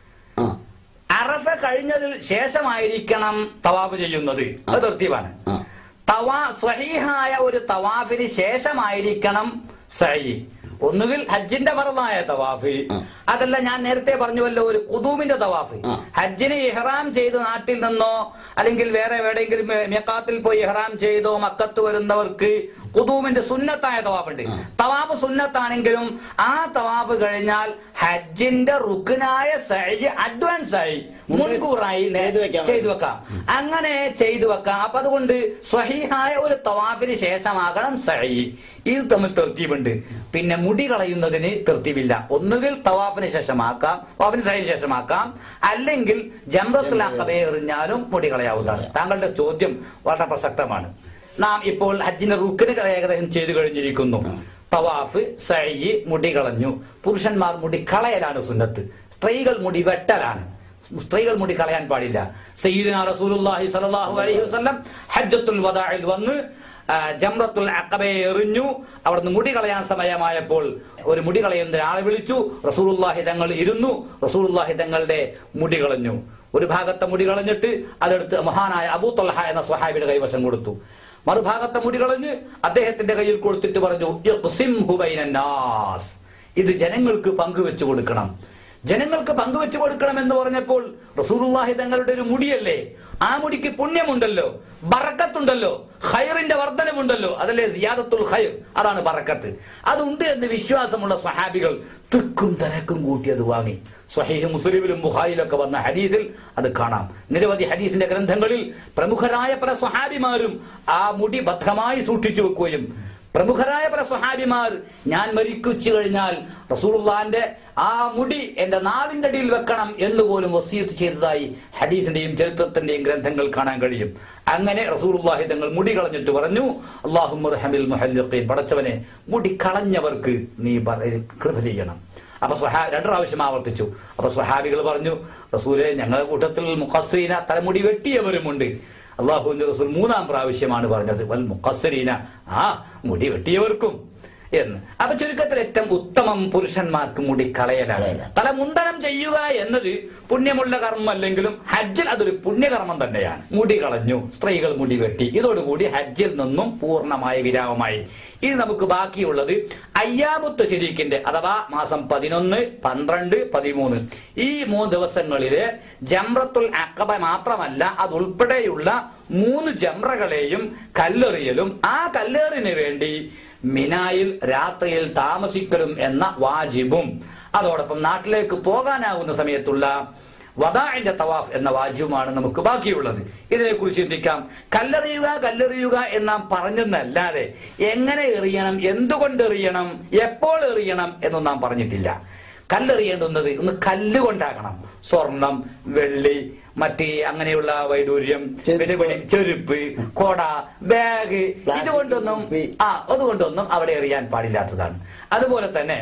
ആ അറഫ കഴിഞ്ഞതിൽ ശേഷമായിരിക്കണം തവാഫ് ചെയ്യുന്നത് അത് തെർത്തീബാണ് ആ തവാ സ്വഹീഹായ ഒരു തവാഫിന് ശേഷമായിരിക്കണം സഴി ഒന്നുകിൽ ഹജ്ജിന്റെ ഫറലായ തവാഫ് ആ. അതല്ല ഞാൻ നേരത്തെ പറഞ്ഞുവല്ലോ ഒരു കുതൂമിന്റെ തവാഫ് ആ. ഹജ്ജിന് ഇഹ്റാം ചെയ്ത് നാട്ടിൽ നിന്നോ അല്ലെങ്കിൽ വേറെ എവിടെയെങ്കിലും മെക്കാത്തിൽ പോയി ഇഹ്റാം ചെയ്തോ മക്കത്ത് വരുന്നവർക്ക് കുതൂമിന്റെ സുന്നത്തായ തവാഫുണ്ട് തവാഫ് സുന്നത്താണെങ്കിലും ആ തവാഫ് കഴിഞ്ഞാൽ ഹജ്ജിന്റെ റുക്കിനായ സഴി അഡ്വാൻസ് ആയി മുൻകൂറായി നേ- ചെയ്തു വെക്കാം. ചെയ്തു വെക്കാം അങ്ങനെ ചെയ്തു വെക്കാം അപ്പൊ അതുകൊണ്ട് സ്വഹീഹായ ഒരു തവാഫിന് ശേഷമാകണം സഴി ഇത് തമ്മിൽ തെർത്തീബുണ്ട് പിന്നെ മുടി കളയുന്നതിന് തെർത്തീബില്ല ഒന്നുകിൽ തവാഫിന് ശേഷമാക്കാം തവാഫിന് സഴിന് ശേഷമാക്കാം അല്ലെങ്കിൽ ജംറത്തുൽ അഖബയെ എറിഞ്ഞാലും മുടി കളയാവുന്നതാണ് താങ്കളുടെ ചോദ്യം വളരെ പ്രസക്തമാണ് നാം ഇപ്പോൾ ഹജ്ജിന്റെ റുക്കിന് ഏകദേശം ചെയ്തു കഴിഞ്ഞിരിക്കുന്നു തവാഫ് സഴി മുടി കളഞ്ഞു പുരുഷന്മാർ മുടി കളയലാണ് സുന്നത്ത് സ്ത്രീകൾ മുടി വെട്ടലാണ് സ്ത്രീകൾ മുടി കളയാൻ പാടില്ല സയ്യിദുന റസൂലുള്ളാഹി സ്വല്ലല്ലാഹു അലൈഹി വസല്ലം ഹജ്ജത്തുൽ വദാഇൽ വന്ന് ആ, ജംറത്തുൽ അഖബയെ എറിഞ്ഞു അവിടുന്ന് മുടി കളയാൻ സമയമായപ്പോൾ ഒരു മുടി കളയുന്ന ഒരാളെ വിളിച്ചു റസൂലുള്ളാഹി തങ്ങൾ ഇരുന്നു റസൂലുള്ളാഹി തങ്ങളുടെ മുടി കളഞ്ഞു ഒരു ഭാഗത്തെ മുടി കളഞ്ഞിട്ട് അതെടുത്ത് മഹാനായ അബൂ തൊൽഹ എന്ന സ്വഹാബിയുടെ കൈവശം കൊടുത്തു മറുഭാഗത്തെ മുടി കളഞ്ഞ് അദ്ദേഹത്തിന്റെ കയ്യിൽ കൊടുത്തിട്ട് പറഞ്ഞു "ഇഖ്സിംഹു ബൈനന്നാസ്." ഇത് ജനങ്ങൾക്ക് പങ്കുവെച്ചു കൊടുക്കണം ജനങ്ങൾക്ക് പങ്കുവെച്ചു കൊടുക്കണം എന്ന് പറഞ്ഞപ്പോൾ റസൂലുള്ളാഹി തങ്ങളുടെ ഒരു മുടിയല്ലേ ആ മുടിക്ക് പുണ്യമുണ്ടല്ലോ ബറക്കത്തുണ്ടല്ലോ ഖൈറിന്റെ വർധനമുണ്ടല്ലോ അതല്ലേ സിയാദത്തുൽ ഖൈർ അതാണ് ബറക്കത്ത് അതുണ്ട് എന്ന് വിശ്വാസമുള്ള സ്വഹാബികൾ തിക്കും തിരക്കും കൂട്ടി അത് വാങ്ങി സ്വഹീഹ് മുസ്ലിമിലും ബുഖാരിയിലൊക്കെ വന്ന ഹദീസിൽ അത് കാണാം നിരവധി ഹദീസിന്റെ ഗ്രന്ഥങ്ങളിൽ പ്രമുഖരായ പല സ്വഹാബിമാരും ആ മുടി ഭദ്രമായി സൂക്ഷിച്ചു വെക്കുകയും പ്രമുഖരായ പല സ്വഹാബിമാർ ഞാൻ മരിക്കുച്ചു കഴിഞ്ഞാൽ റസൂലുള്ളാന്റെ ആ മുടി എന്റെ നാവിന്റെ അടിയിൽ വെക്കണം എന്ന് പോലും വസീത്ത് ചെയ്തതായി ഹദീസിന്റെയും ചരിത്രത്തിന്റെയും ഗ്രന്ഥങ്ങൾ കാണാൻ കഴിയും അങ്ങനെ റസൂലുള്ളാഹി തങ്ങൾ മുടി കളഞ്ഞിട്ട് പറഞ്ഞു അള്ളാഹു മുർഹമിൽ പടച്ചവനെ മുടി കളഞ്ഞവർക്ക് നീ പറ- കൃപ ചെയ്യണം അപ്പൊ സ്വഹാ രണ്ടു പ്രാവശ്യം ആവർത്തിച്ചു അപ്പൊ സ്വഹാബികൾ പറഞ്ഞു റസൂലെ ഞങ്ങളുടെ കൂട്ടത്തിൽ മുഖസ്രീന തലമുടി വെട്ടിയവരുമുണ്ട് അള്ളാഹുവിന്റെ റസൂൽ മൂന്നാം പ്രാവശ്യമാണ് പറഞ്ഞത് വൽ മുഖസ്സരീന ആ മുടി വെട്ടിയവർക്കും എന്ന് അപ്പൊ ചുരുക്കത്തിൽ ഏറ്റവും ഉത്തമം പുരുഷന്മാർക്ക് മുടി കളയലാണ് കളയലാണ്. തല മുണ്ടനം ചെയ്യുക എന്നത് പുണ്യമുള്ള കർമ്മം അല്ലെങ്കിലും ഹജ്ജിൽ അതൊരു പുണ്യകർമ്മം തന്നെയാണ് മുടി കളഞ്ഞു സ്ത്രീകൾ മുടി വെട്ടി ഇതോടുകൂടി ഹജ്ജിൽ നിന്നും പൂർണ്ണമായ വിരാമമായി ഇനി നമുക്ക് ബാക്കിയുള്ളത് അയ്യാമുത്ത് ശരീക്കിന്റെ അഥവാ മാസം പതിനൊന്ന് പന്ത്രണ്ട് പതിമൂന്ന് ഈ മൂന്ന് ദിവസങ്ങളില് ജംറത്തുൽ അക്കബ മാത്രമല്ല അതുൾപ്പെടെയുള്ള മൂന്ന് ജംറകളെയും കല്ലെറിയലും ആ കല്ലേറിന് വേണ്ടി മിനായിൽ രാത്രിയിൽ താമസിക്കലും എന്ന വാജിബും അതോടൊപ്പം നാട്ടിലേക്ക് പോകാനാകുന്ന സമയത്തുള്ള വദാഇന്റെ തവാഫ് എന്ന വാജിബുമാണ് നമുക്ക് ബാക്കിയുള്ളത് ഇതിനെക്കുറിച്ച് ചിന്തിക്കാം കല്ലെറിയുക കല്ലെറിയുക എന്ന് നാം പറഞ്ഞെന്നല്ലാതെ എങ്ങനെ എറിയണം എന്തുകൊണ്ട് എറിയണം എപ്പോൾ എറിയണം എന്നും നാം പറഞ്ഞിട്ടില്ല കല്ലെറിയേണ്ടുന്നത് ഒന്ന് കല്ല് കൊണ്ടാകണം സ്വർണം വെള്ളി മറ്റ് അങ്ങനെയുള്ള വൈഡൂര്യം ചെരുപ്പ്. പിന്നെ വെളി- ചെരുപ്പ് കൊട ബാഗ് പ്ലാസ്റ്റിക് ഇതുകൊണ്ടൊന്നും കുപ്പി. ആ അതുകൊണ്ടൊന്നും അവിടെ എറിയാൻ പാടില്ലാത്തതാണ് അതുപോലെ തന്നെ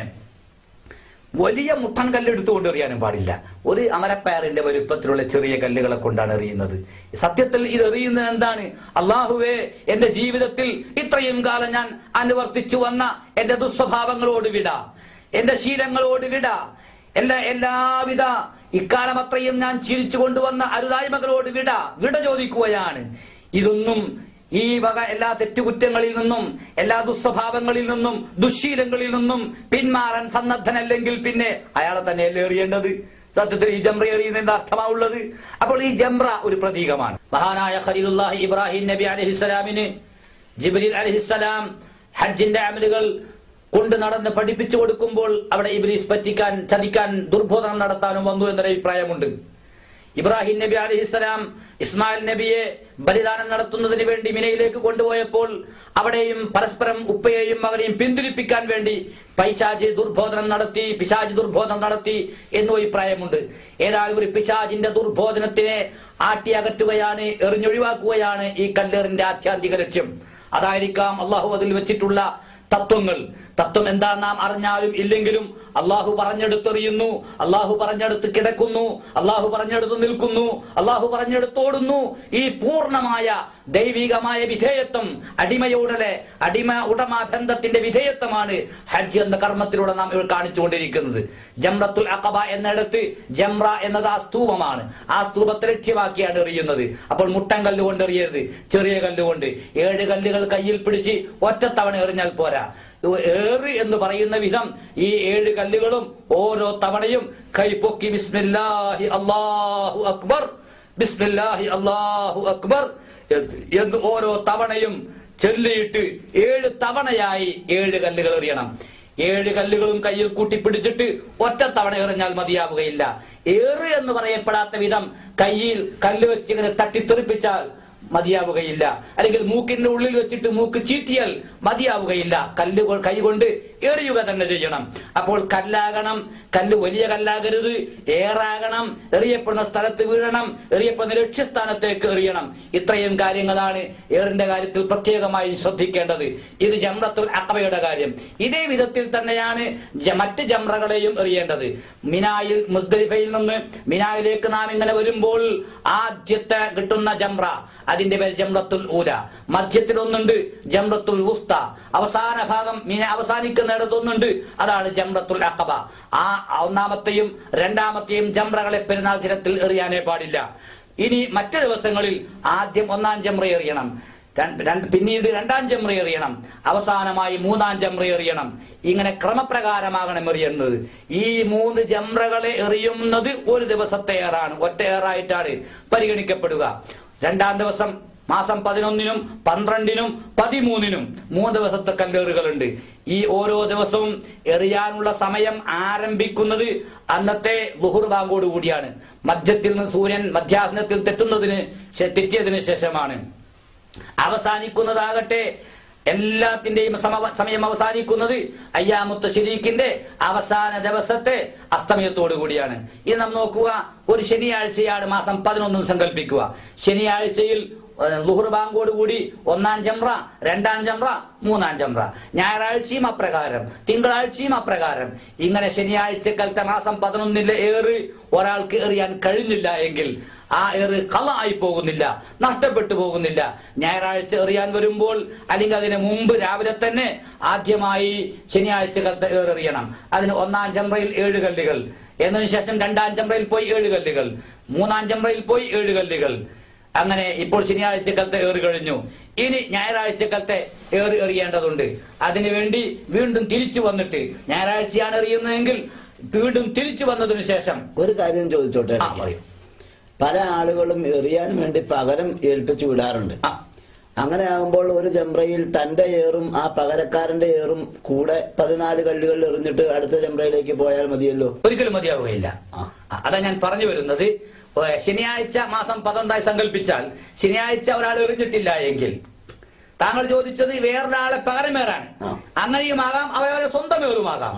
വലിയ മുട്ടൻ കല്ലെടുത്തുകൊണ്ട് എറിയാനും പാടില്ല ഒരു അമരപ്പയറിന്റെ വലുപ്പത്തിലുള്ള ചെറിയ കല്ലുകളെ കൊണ്ടാണ് എറിയുന്നത് സത്യത്തിൽ ഇത് എറിയുന്നത് എന്താണ് അള്ളാഹുവേ എന്റെ ജീവിതത്തിൽ ഇത്രയും കാലം ഞാൻ അനുവർത്തിച്ചു വന്ന എന്റെ ദുസ്വഭാവങ്ങളോട് വിട എന്റെ ശീലങ്ങളോട് വിട എല്ലാ എല്ലാവിധ ഇക്കാലം അത്രയും ഞാൻ ചിരിച്ചു കൊണ്ടുവന്ന അരുതായ്മകളോട് വിട വിട ചോദിക്കുകയാണ് ഇതൊന്നും ഈ വക എല്ലാ തെറ്റുകുറ്റങ്ങളിൽ നിന്നും എല്ലാ ദുസ്വഭാവങ്ങളിൽ നിന്നും ദുശീലങ്ങളിൽ നിന്നും പിന്മാറാൻ സന്നദ്ധനല്ലെങ്കിൽ പിന്നെ അയാളെ തന്നെയല്ലേ എറിയേണ്ടത് സത്യത്തിൽ ഈ ജംറ എറിയുന്നതിന്റെ അർത്ഥമാവുള്ളത് അപ്പോൾ ഈ ജംറ ഒരു പ്രതീകമാണ് മഹാനായ ഖലീലുല്ലാഹി ഇബ്രാഹിം നബി അലഹിസ്സലാമിന് ജിബ്രീൽ അലഹിസ്സലാം ഹജ്ജിന്റെ അമലുകൾ കൊണ്ട് നടന്ന് പഠിപ്പിച്ചു കൊടുക്കുമ്പോൾ അവിടെ ഇബ്ലീസ് പറ്റിക്കാൻ ചതിക്കാൻ ദുർബോധനം നടത്താനും വന്നു എന്നൊരു അഭിപ്രായമുണ്ട് ഇബ്രാഹിം നബി അലിഹിസ്സലാം ഇസ്മായിൽ നബിയെ ബലിദാനം നടത്തുന്നതിന് വേണ്ടി മിനയിലേക്ക് കൊണ്ടുപോയപ്പോൾ അവിടെയും പരസ്പരം ഉപ്പയെയും മകനെയും പിന്തിരിപ്പിക്കാൻ വേണ്ടി പൈശാജ് ദുർബോധനം നടത്തി പിശാജ് ദുർബോധനം നടത്തി എന്നും അഭിപ്രായമുണ്ട് ഏതായാലും ഒരു പിശാജിന്റെ ദുർബോധനത്തിനെ ആട്ടി അകറ്റുകയാണ് എറിഞ്ഞൊഴിവാക്കുകയാണ് ഈ കല്ലേറിന്റെ ആത്യാന്തിക ലക്ഷ്യം അതായിരിക്കാം അള്ളാഹു അതിൽ വെച്ചിട്ടുള്ള തത്വങ്ങൾ തത്വം എന്താ നാം അറിഞ്ഞാലും ഇല്ലെങ്കിലും അള്ളാഹു പറഞ്ഞെടുത്തെറിയുന്നു അള്ളാഹു പറഞ്ഞെടുത്ത് കിടക്കുന്നു അള്ളാഹു പറഞ്ഞെടുത്ത് നിൽക്കുന്നു അള്ളാഹു പറഞ്ഞെടുത്തോടുന്നു ഈ പൂർണ്ണമായ ദൈവികമായ വിധേയത്വം അടിമയോടലെ അടിമ ഉടമ ബന്ധത്തിന്റെ വിധേയത്വമാണ് ഹജ്ജ് എന്ന കർമ്മത്തിലൂടെ നാം ഇവിടെ കാണിച്ചുകൊണ്ടിരിക്കുന്നത് ജംറത്തുൽ അഖബ എന്നിടത്ത് ജംറ എന്നത് ആ സ്തൂപമാണ് ആ സ്തൂപത്തെ ലക്ഷ്യമാക്കിയാണ് എറിയുന്നത് അപ്പോൾ മുട്ടൻ കല്ല് കൊണ്ട് എറിയരുത് ചെറിയ കല്ലുകൊണ്ട് ഏഴ് കല്ലുകൾ കയ്യിൽ പിടിച്ച് ഒറ്റത്തവണ എറിഞ്ഞാൽ പോരാ ഏറ് എന്ന് പറയുന്ന വിധം ഈ ഏഴ് കല്ലുകളും ഓരോ തവണയും കൈപ്പൊക്കി ബിസ്മില്ലാഹി അല്ലാഹു അക്ബർ ബിസ്മില്ലാഹി അല്ലാഹു അക്ബർ എന്ന് ഓരോ തവണയും ചൊല്ലിയിട്ട് ഏഴ് തവണയായി ഏഴ് കല്ലുകൾ എറിയണം ഏഴ് കല്ലുകളും കയ്യിൽ കൂട്ടിപ്പിടിച്ചിട്ട് ഒറ്റ തവണ എറിഞ്ഞാൽ മതിയാവുകയില്ല ഏറ് എന്ന് പറയപ്പെടാത്ത വിധം കയ്യിൽ കല്ല് വെച്ച് ഇങ്ങനെ തട്ടിത്തെറിപ്പിച്ചാൽ മതിയാവുകയില്ല അല്ലെങ്കിൽ മൂക്കിന്റെ ഉള്ളിൽ വെച്ചിട്ട് മൂക്ക് ചീറ്റിയാൽ മതിയാവുകയില്ല കല്ല് കൊ- കൈകൊണ്ട് എറിയുക തന്നെ ചെയ്യണം അപ്പോൾ കല്ലാകണം കല്ല് വലിയ കല്ലാകരുത് ഏറാകണം എറിയപ്പെടുന്ന സ്ഥലത്ത് വീഴണം എറിയപ്പെടുന്ന ലക്ഷ്യസ്ഥാനത്തേക്ക് എറിയണം ഇത്രയും കാര്യങ്ങളാണ് ഏറിന്റെ കാര്യത്തിൽ പ്രത്യേകമായി ശ്രദ്ധിക്കേണ്ടത് ഇത് ജംറത്തുൽ അക്കബയുടെ കാര്യം ഇതേ വിധത്തിൽ തന്നെയാണ് ജ- മറ്റ് ജംറകളെയും എറിയേണ്ടത് മിനായിൽ മുസ്ദലിഫയിൽ നിന്ന് മിനായിലേക്ക് നാം ഇങ്ങനെ വരുമ്പോൾ ആദ്യത്തെ കിട്ടുന്ന ജംറ അതിന്റെ പേര് ജംറത്തുൽ ഊല മധ്യത്തിൽ ഒന്നുണ്ട് ജംറത്തുൽ ഉസ്ത അവസാന ഭാഗം മിന അവസാനിക്കുന്നിടത്തൊന്നുണ്ട് അതാണ് ജംറത്തുൽ അക്കബ ആ ഒന്നാമത്തെയും രണ്ടാമത്തെയും ജംറകളെ പെരുന്നാൾ ദിനത്തിൽ എറിയാനേ പാടില്ല ഇനി മറ്റു ദിവസങ്ങളിൽ ആദ്യം ഒന്നാം ജംറ എറിയണം രണ്ട് രണ്ട് പിന്നീട് രണ്ടാം ജംറ എറിയണം അവസാനമായി മൂന്നാം ജംറ എറിയണം ഇങ്ങനെ ക്രമപ്രകാരമാകണം എറിയുന്നത് ഈ മൂന്ന് ജംറകളെ എറിയുന്നത് ഒരു ദിവസത്തെ ഏറാണ് ഒറ്റ ഏറായിട്ടാണ് പരിഗണിക്കപ്പെടുക രണ്ടാം ദിവസം മാസം പതിനൊന്നിനും പന്ത്രണ്ടിനും പതിമൂന്നിനും മൂന്ന് ദിവസത്തെ കല്ലേറുകളുണ്ട് ഈ ഓരോ ദിവസവും എറിയാനുള്ള സമയം ആരംഭിക്കുന്നത് അന്നത്തെ ലുഹുർ ബാങ്കോട് കൂടിയാണ് മധ്യത്തിൽ നിന്ന് സൂര്യൻ മധ്യാഹ്നത്തിൽ തെറ്റുന്നതിന് ശേ- തെറ്റിയതിനു ശേഷമാണ് അവസാനിക്കുന്നതാകട്ടെ എല്ലാത്തിന്റെയും സമ- സമയം അവസാനിക്കുന്നത് അയ്യാമുത്ത ശരീക്കിന്റെ അവസാന ദിവസത്തെ അസ്തമയത്തോടു കൂടിയാണ് ഇത് നാം നോക്കുക ഒരു ശനിയാഴ്ചയാണ് മാസം പതിനൊന്നും സങ്കല്പിക്കുക ശനിയാഴ്ചയിൽ ഏഹ്, ലുഹുർ ബാങ്കോട് കൂടി ഒന്നാം ജംറ രണ്ടാം ജംറ മൂന്നാം ജംറ ഞായറാഴ്ചയും അപ്രകാരം തിങ്കളാഴ്ചയും അപ്രകാരം ഇങ്ങനെ ശനിയാഴ്ചക്കാലത്തെ മാസം പതിനൊന്നിലെ ഏറ് ഒരാൾക്ക് എറിയാൻ കഴിഞ്ഞില്ല എങ്കിൽ ആ ഏറ് കള ആയി പോകുന്നില്ല നഷ്ടപ്പെട്ടു പോകുന്നില്ല ഞായറാഴ്ച എറിയാൻ വരുമ്പോൾ അല്ലെങ്കിൽ അതിന് മുമ്പ് രാവിലെ തന്നെ ആദ്യമായി ശനിയാഴ്ച കാലത്ത് ഏറെറിയണം അതിന് ഒന്നാം ചമ്രയിൽ ഏഴ് കല്ലുകൾ എന്നതിന് ശേഷം രണ്ടാം ചമ്രയിൽ പോയി ഏഴ് കല്ലുകൾ മൂന്നാം ചമ്രയിൽ പോയി ഏഴ് കല്ലുകൾ അങ്ങനെ ഇപ്പോൾ ശനിയാഴ്ച കാലത്തെ ഏറ് കഴിഞ്ഞു ഇനി ഞായറാഴ്ച കാലത്തെ ഏറ് എറിയേണ്ടതുണ്ട് അതിനുവേണ്ടി വീണ്ടും തിരിച്ചു വന്നിട്ട് ഞായറാഴ്ചയാണ് എറിയുന്നതെങ്കിൽ വീണ്ടും തിരിച്ചു വന്നതിനു ശേഷം ഒരു കാര്യം ചോദിച്ചോട്ടെ ആ പറയൂ പല ആളുകളും എറിയാൻ വേണ്ടി പകരം ഏൽപ്പിച്ചു വിടാറുണ്ട് ആ അങ്ങനെ ആകുമ്പോൾ ഒരു ജംറയിൽ തന്റെ ഏറും ആ പകരക്കാരന്റെ ഏറും കൂടെ പതിനാല് കല്ലുകൾ എറിഞ്ഞിട്ട് അടുത്ത ജംറയിലേക്ക് പോയാൽ മതിയല്ലോ ഒരിക്കലും മതിയാവുകയില്ല ആ. ആ, അതാ ഞാൻ പറഞ്ഞു വരുന്നത് ഏ, ശനിയാഴ്ച മാസം പതൊന്നായി സങ്കല്പിച്ചാൽ ശനിയാഴ്ച ഒരാൾ എറിഞ്ഞിട്ടില്ല എങ്കിൽ താങ്കൾ ചോദിച്ചത് വേറൊരാളെ പകരമേറാണ് ആ. അങ്ങനെയുമാകാം അവരവരെ സ്വന്തം ഏറുമാകാം ആ.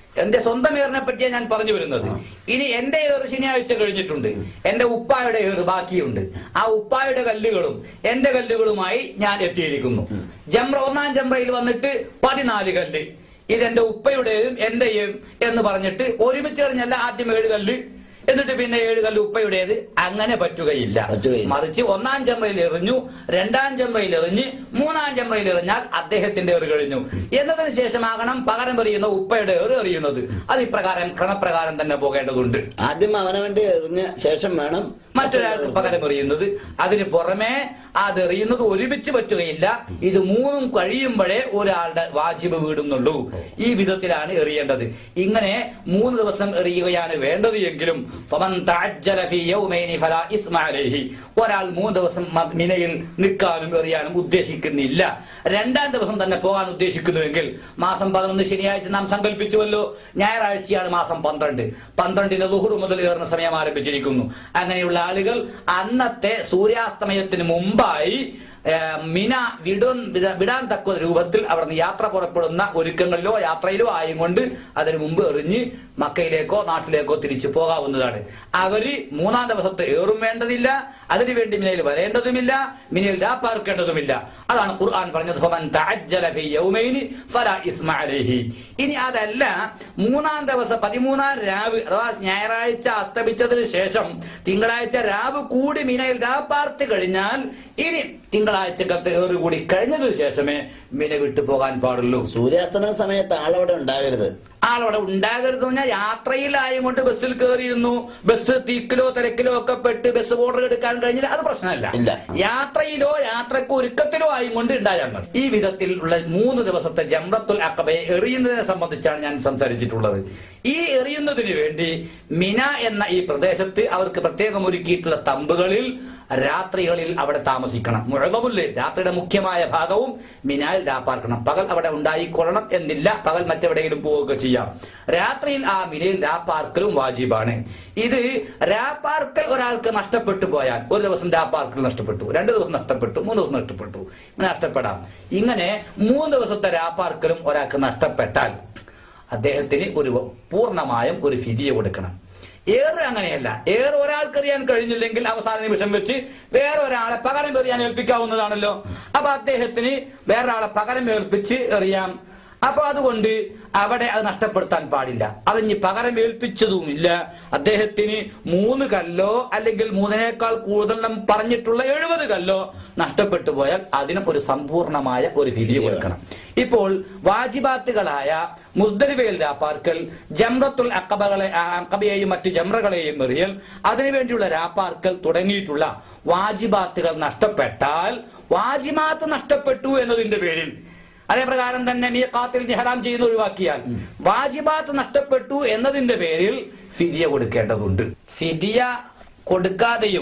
എന്റെ സ്വന്തം ഏറിനെ പറ്റിയാണ് ഞാൻ പറഞ്ഞു വരുന്നത് ഇനി എന്റെ ഏറ് ശനിയാഴ്ച കഴിഞ്ഞിട്ടുണ്ട് എന്റെ ഉപ്പായുടെ ഏറ് ബാക്കിയുണ്ട് ആ ഉപ്പായുടെ കല്ലുകളും എന്റെ കല്ലുകളുമായി ഞാൻ എത്തിയിരിക്കുന്നു ജംറ ഒന്നാം ജംറയിൽ വന്നിട്ട് പതിനാല് കല്ല് ഇതെന്റെ ഉപ്പയുടെയും എന്റെയും എന്ന് പറഞ്ഞിട്ട് ഒരുമിച്ച് എറിഞ്ഞല്ല ആദ്യം ഏഴ് കല്ല് എന്നിട്ട് പിന്നെ ഏഴ് കല്ല് ഉപ്പയുടേത് അങ്ങനെ പറ്റുകയില്ല പറ്റുകയില്ല. മറിച്ച് ഒന്നാം ജംറയിൽ എറിഞ്ഞു രണ്ടാം ജംറയിൽ എറിഞ്ഞ് മൂന്നാം ജംറയിൽ എറിഞ്ഞാൽ അദ്ദേഹത്തിന്റെ എറി കഴിഞ്ഞു എന്നതിന് ശേഷമാകണം പകരം എറിയുന്ന ഉപ്പയുടെ എറി എറിയുന്നത് അത് ഇപ്രകാരം ക്രമപ്രകാരം തന്നെ പോകേണ്ടതുണ്ട് ആദ്യം അവനവന്റെ എറിഞ്ഞ ശേഷം വേണം മറ്റൊരാൾക്ക് പകരം എറിയുന്നത് അതിന് പുറമെ അത് എറിയുന്നത് ഒരുമിച്ച് പറ്റുകയില്ല ഇത് മൂന്നും കഴിയുമ്പോഴേ ഒരാളുടെ വാജിബ് വീടുന്നുള്ളൂ ഈ വിധത്തിലാണ് എറിയേണ്ടത് ഇങ്ങനെ മൂന്ന് ദിവസം എറിയുകയാണ് വേണ്ടത് എങ്കിലും ഫമൻ തഅജ്ജല ഫീ യൗമൈനി ഫലാ ഇസ്മ അലൈഹി ഒരാൾ മൂന്ന് ദിവസം മ- മിനയിൽ നിൽക്കാനും എറിയാനും ഉദ്ദേശിക്കുന്നില്ല രണ്ടാം ദിവസം തന്നെ പോകാൻ ഉദ്ദേശിക്കുന്നുവെങ്കിൽ മാസം പതിനൊന്ന് ശനിയാഴ്ച നാം സങ്കല്പിച്ചുവല്ലോ ഞായറാഴ്ചയാണ് മാസം പന്ത്രണ്ട് പന്ത്രണ്ടിന് ലുഹുറു മുതൽ ഏറുന്ന സമയം ആരംഭിച്ചിരിക്കുന്നു അങ്ങനെയുള്ള ആളുകൾ അന്നത്തെ സൂര്യാസ്തമയത്തിന് മുമ്പായി ഏ, മിന വിടൻ വിട- വിടാൻ തക്ക രൂപത്തിൽ അവിടെ നിന്ന് യാത്ര പുറപ്പെടുന്ന ഒരുക്കങ്ങളിലോ യാത്രയിലോ ആയും കൊണ്ട് അതിനു മുമ്പ് എറിഞ്ഞ് മക്കയിലേക്കോ നാട്ടിലേക്കോ തിരിച്ചു പോകാവുന്നതാണ് അവര് മൂന്നാം ദിവസത്തെ ഏറും വേണ്ടതില്ല അതിനുവേണ്ടി മിനയിൽ വരേണ്ടതുമില്ല മിനയിൽ രാപ്പാർക്കേണ്ടതുമില്ല അതാണ് ഖുർആൻ പറഞ്ഞത് ഫമൻ തഅജ്ജല ഫീ യൗമൈനി ഫലാ ഇസ്മ അലൈഹി ഇനി അതല്ല മൂന്നാം ദിവസം പതിമൂന്നാം രാവ് അഥവാ ഞായറാഴ്ച അസ്തമിച്ചതിന് ശേഷം തിങ്കളാഴ്ച രാവ് കൂടി മിനയിൽ രാപ്പാർത്ത് കഴിഞ്ഞാൽ ഇനി തിങ്കളാഴ്ചക്കത്തെ ഏറ് കൂടി കഴിഞ്ഞതിന് ശേഷമേ മിന വിട്ടു പോകാൻ പാടുള്ളൂ സൂര്യാസ്തമന സമയത്ത് ആളവിടെ ഉണ്ടാകരുത് ആളവിടെ ഉണ്ടാകരുത് പറഞ്ഞാൽ യാത്രയിലായും കൊണ്ട് ബസ്സിൽ കയറിയിരുന്നു ബസ് തീക്കിലോ തിരക്കിലോ ഒക്കെ പെട്ട് ബസ് ഓർഡർ എടുക്കാൻ കഴിഞ്ഞില്ല അത് പ്രശ്നമല്ല ഇല്ല. യാത്രയിലോ യാത്രക്ക് ഒരുക്കത്തിലോ ആയും കൊണ്ട് ഉണ്ടായാൽ മതി ഈ വിധത്തിൽ ഉള്ള മൂന്ന് ദിവസത്തെ ജംറത്തുൽ അക്കബയെ എറിയുന്നതിനെ സംബന്ധിച്ചാണ് ഞാൻ സംസാരിച്ചിട്ടുള്ളത് ഈ എറിയുന്നതിന് വേണ്ടി മിന എന്ന ഈ പ്രദേശത്ത് അവർക്ക് പ്രത്യേകം ഒരുക്കിയിട്ടുള്ള തമ്പുകളിൽ രാത്രികളിൽ അവിടെ താമസിക്കണം മുഴകമുല്ലേ രാത്രിയുടെ മുഖ്യമായ ഭാഗവും മിനായിൽ രാപ്പാർക്കണം പകൽ അവിടെ ഉണ്ടായിക്കൊള്ളണം എന്നില്ല പകൽ മറ്റെവിടെയെങ്കിലും പോവുക ചെയ്യാം രാത്രിയിൽ ആ മിനയിൽ രാപ്പാർക്കലും വാജിബാണ് ഇത് രാപ്പാർക്കൽ ഒരാൾക്ക് നഷ്ടപ്പെട്ടു പോയാൽ ഒരു ദിവസം രാപ്പാർക്കൽ നഷ്ടപ്പെട്ടു രണ്ട് ദിവസം നഷ്ടപ്പെട്ടു മൂന്ന് ദിവസം നഷ്ടപ്പെട്ടു ഇങ്ങനെ നഷ്ടപ്പെടാം ഇങ്ങനെ മൂന്ന് ദിവസത്തെ രാപ്പാർക്കലും ഒരാൾക്ക് നഷ്ടപ്പെട്ടാൽ അദ്ദേഹത്തിന് ഒരു പൂർണ്ണമായും ഒരു ഫിതിയെ കൊടുക്കണം ഏറെ അങ്ങനെയല്ല ഏറെ ഒരാൾക്കറിയാൻ കഴിഞ്ഞില്ലെങ്കിൽ അവസാന നിമിഷം വെച്ച് വേറെ ഒരാളെ പകരം എറിയാൻ ഏൽപ്പിക്കാവുന്നതാണല്ലോ അപ്പൊ അദ്ദേഹത്തിന് വേറെ ആളെ പകരം ഏൽപ്പിച്ച് എറിയാം അപ്പൊ അതുകൊണ്ട് അവിടെ അത് നഷ്ടപ്പെടുത്താൻ പാടില്ല അതിഞ്ഞ് പകരം ഏൽപ്പിച്ചതുമില്ല അദ്ദേഹത്തിന് മൂന്ന് കല്ലോ അല്ലെങ്കിൽ മൂന്നിനേക്കാൾ കൂടുതൽ നാം പറഞ്ഞിട്ടുള്ള എഴുപത് കല്ലോ നഷ്ടപ്പെട്ടു പോയാൽ അതിനും ഒരു സമ്പൂർണമായ ഒരു വിധി കൊടുക്കണം ഇപ്പോൾ വാജിബാത്തുകളായ മുസ്ദലിബയിൽ രാപ്പാർക്കൽ ജംറത്തുൽ അക്കബകളെ ആ, അക്കബയെയും മറ്റു ജംറകളെയും എറിയൽ അതിനുവേണ്ടിയുള്ള രാപ്പാർക്കൽ തുടങ്ങിയിട്ടുള്ള വാജിബാത്തുകൾ നഷ്ടപ്പെട്ടാൽ വാജിമാത്ത് നഷ്ടപ്പെട്ടു എന്നതിന്റെ പേരിൽ അതേപ്രകാരം തന്നെ മീഖാത്തിൽ നിഹറാം ചെയ്യുന്ന ഒഴിവാക്കിയാൽ വാജിബാത്ത് നഷ്ടപ്പെട്ടു എന്നതിന്റെ പേരിൽ ഫിദിയ കൊടുക്കേണ്ടതുണ്ട് ഫിദിയ കൊടുക്കാതെയും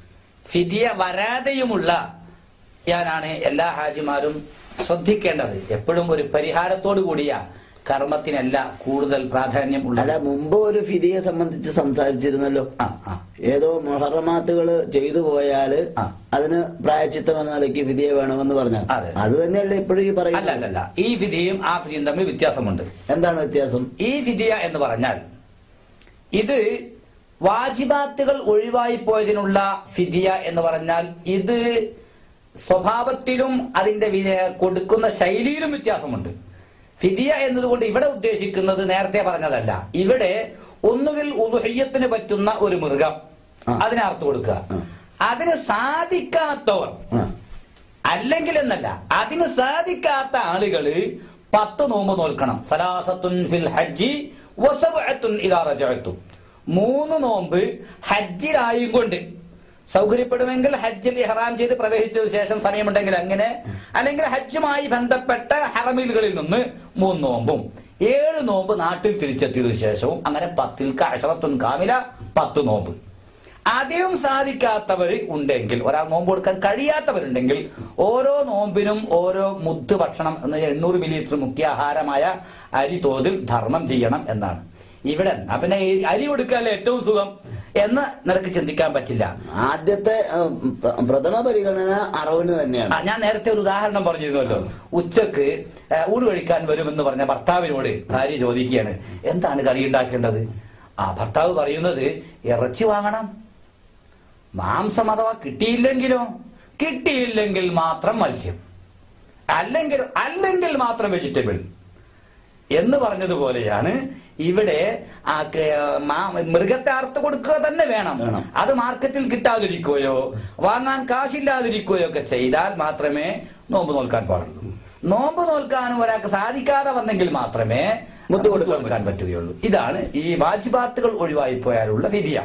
ഫിദിയ വരാതെയുമുള്ള ഞാനാണ് എല്ലാ ഹാജിമാരും ശ്രദ്ധിക്കേണ്ടത് എപ്പോഴും ഒരു പരിഹാരത്തോടു കൂടിയ കർമ്മത്തിനല്ല കൂടുതൽ പ്രാധാന്യം അല്ല ഉള്ളത് മുമ്പ് ഒരു ഫിദിയെ സംബന്ധിച്ച് സംസാരിച്ചിരുന്നല്ലോ ആ ആ ഏതോ മൊഹറമാത്തുകൾ ചെയ്തു പോയാല് ആ. അതിന് പ്രായച്ചിത്തം എന്ന നിലയ്ക്ക് ഫിദിയെ വേണമെന്ന് പറഞ്ഞാൽ അതെ. അത് തന്നെയല്ലേ ഇപ്പോഴും ഈ അല്ല പറയുന്നത് അല്ല അല്ല ഈ ഫിദിയും ആ ഫിദിയും തമ്മിൽ വ്യത്യാസമുണ്ട് എന്താണ് വ്യത്യാസം ഈ ഫിദിയ എന്ന് പറഞ്ഞാൽ ഇത് വാജിബാത്തുകൾ ഒഴിവായി പോയതിനുള്ള ഫിദിയ എന്ന് പറഞ്ഞാൽ ഇത് സ്വഭാവത്തിലും അതിന്റെ വി- കൊടുക്കുന്ന ശൈലിയിലും വ്യത്യാസമുണ്ട് ഫിദിയ എന്നതുകൊണ്ട് ഇവിടെ ഉദ്ദേശിക്കുന്നത് നേരത്തെ പറഞ്ഞതല്ല ഇവിടെ ഒന്നുകിൽ ഉദുഹയ്യത്തിന് പറ്റുന്ന ഒരു മൃഗം ആ. അതിനെ അർത്ഥ കൊടുക്കുക ആ. അതിന് സാധിക്കാത്തവർ ആ. അല്ലെങ്കിൽ എന്നല്ല അതിന് സാധിക്കാത്ത ആളുകള് പത്ത് നോമ്പ് നോൽക്കണം സലാസത്തുൻ ഫിൽ ഹജ്ജി വസബഅത്തുൻ ഇദാ റജഅത്തും മൂന്ന് നോമ്പ് ഹജ്ജിലായും കൊണ്ട് സൗകര്യപ്പെടുമെങ്കിൽ ഹജ്ജിൽ ഇഹ്റാം ചെയ്ത് പ്രവേശിച്ചതിന് ശേഷം സമയമുണ്ടെങ്കിൽ അങ്ങനെ അല്ലെങ്കിൽ ഹജ്ജുമായി ബന്ധപ്പെട്ട ഹറമിലുകളിൽ നിന്ന് മൂന്ന് നോമ്പും ഏഴ് നോമ്പ് നാട്ടിൽ തിരിച്ചെത്തിയതിനു ശേഷവും അങ്ങനെ പത്തിൽ അഷറത്തുൻ കാമില പത്ത് നോമ്പ് അധികം സാധിക്കാത്തവർ ഉണ്ടെങ്കിൽ ഒരാൾ നോമ്പ് കൊടുക്കാൻ കഴിയാത്തവരുണ്ടെങ്കിൽ ഓരോ നോമ്പിനും ഓരോ മുത്ത് ഭക്ഷണം എന്ന എണ്ണൂറ് മില്ലിലിറ്റർ മുഖ്യ ആഹാരമായ അരി തോതിൽ ധർമ്മം ചെയ്യണം എന്നാണ് ഇവിടെ എന്നാ പിന്നെ ഈ അരി കൊടുക്കാല്ലേ ഏറ്റവും സുഖം എന്ന് നിനക്ക് ചിന്തിക്കാൻ പറ്റില്ല ആദ്യത്തെ ആ, പ്ര- പ്രഥമ പരിഗണന അറവിന് തന്നെയാണ് ആ, ഞാൻ നേരത്തെ ഒരു ഉദാഹരണം പറഞ്ഞിരുന്നല്ലോ ഉച്ചക്ക് ഏ, ഊണ് കഴിക്കാൻ വരുമെന്ന് പറഞ്ഞ ഭർത്താവിനോട് ഭാര്യ ചോദിക്കുകയാണ് എന്താണ് കറി ഉണ്ടാക്കേണ്ടത് ആ ഭർത്താവ് പറയുന്നത് ഇറച്ചി വാങ്ങണം മാംസം അഥവാ കിട്ടിയില്ലെങ്കിലോ കിട്ടിയില്ലെങ്കിൽ മാത്രം മത്സ്യം അല്ലെങ്കിൽ അല്ലെങ്കിൽ മാത്രം വെജിറ്റബിൾ എന്ന് പറഞ്ഞതുപോലെയാണ് ഇവിടെ ആ ക- മാ- മൃഗത്തെ അറുത്ത് കൊടുക്കുക തന്നെ വേണം വേണം. അത് മാർക്കറ്റിൽ കിട്ടാതിരിക്കുകയോ വാങ്ങാൻ കാശില്ലാതിരിക്കുകയോ ഒക്കെ ചെയ്താൽ മാത്രമേ നോമ്പ് നോൽക്കാൻ പാടുള്ളൂ നോമ്പ് നോൽക്കാനും ഒരാൾക്ക് സാധിക്കാതെ വന്നെങ്കിൽ മാത്രമേ മുത്ത് കൊടുക്കാൻ കൊടുക്കാൻ പറ്റുകയുള്ളൂ ഇതാണ് ഈ വാജിബാത്തുകൾ ഒഴിവായി പോയാലുള്ള വിധിയ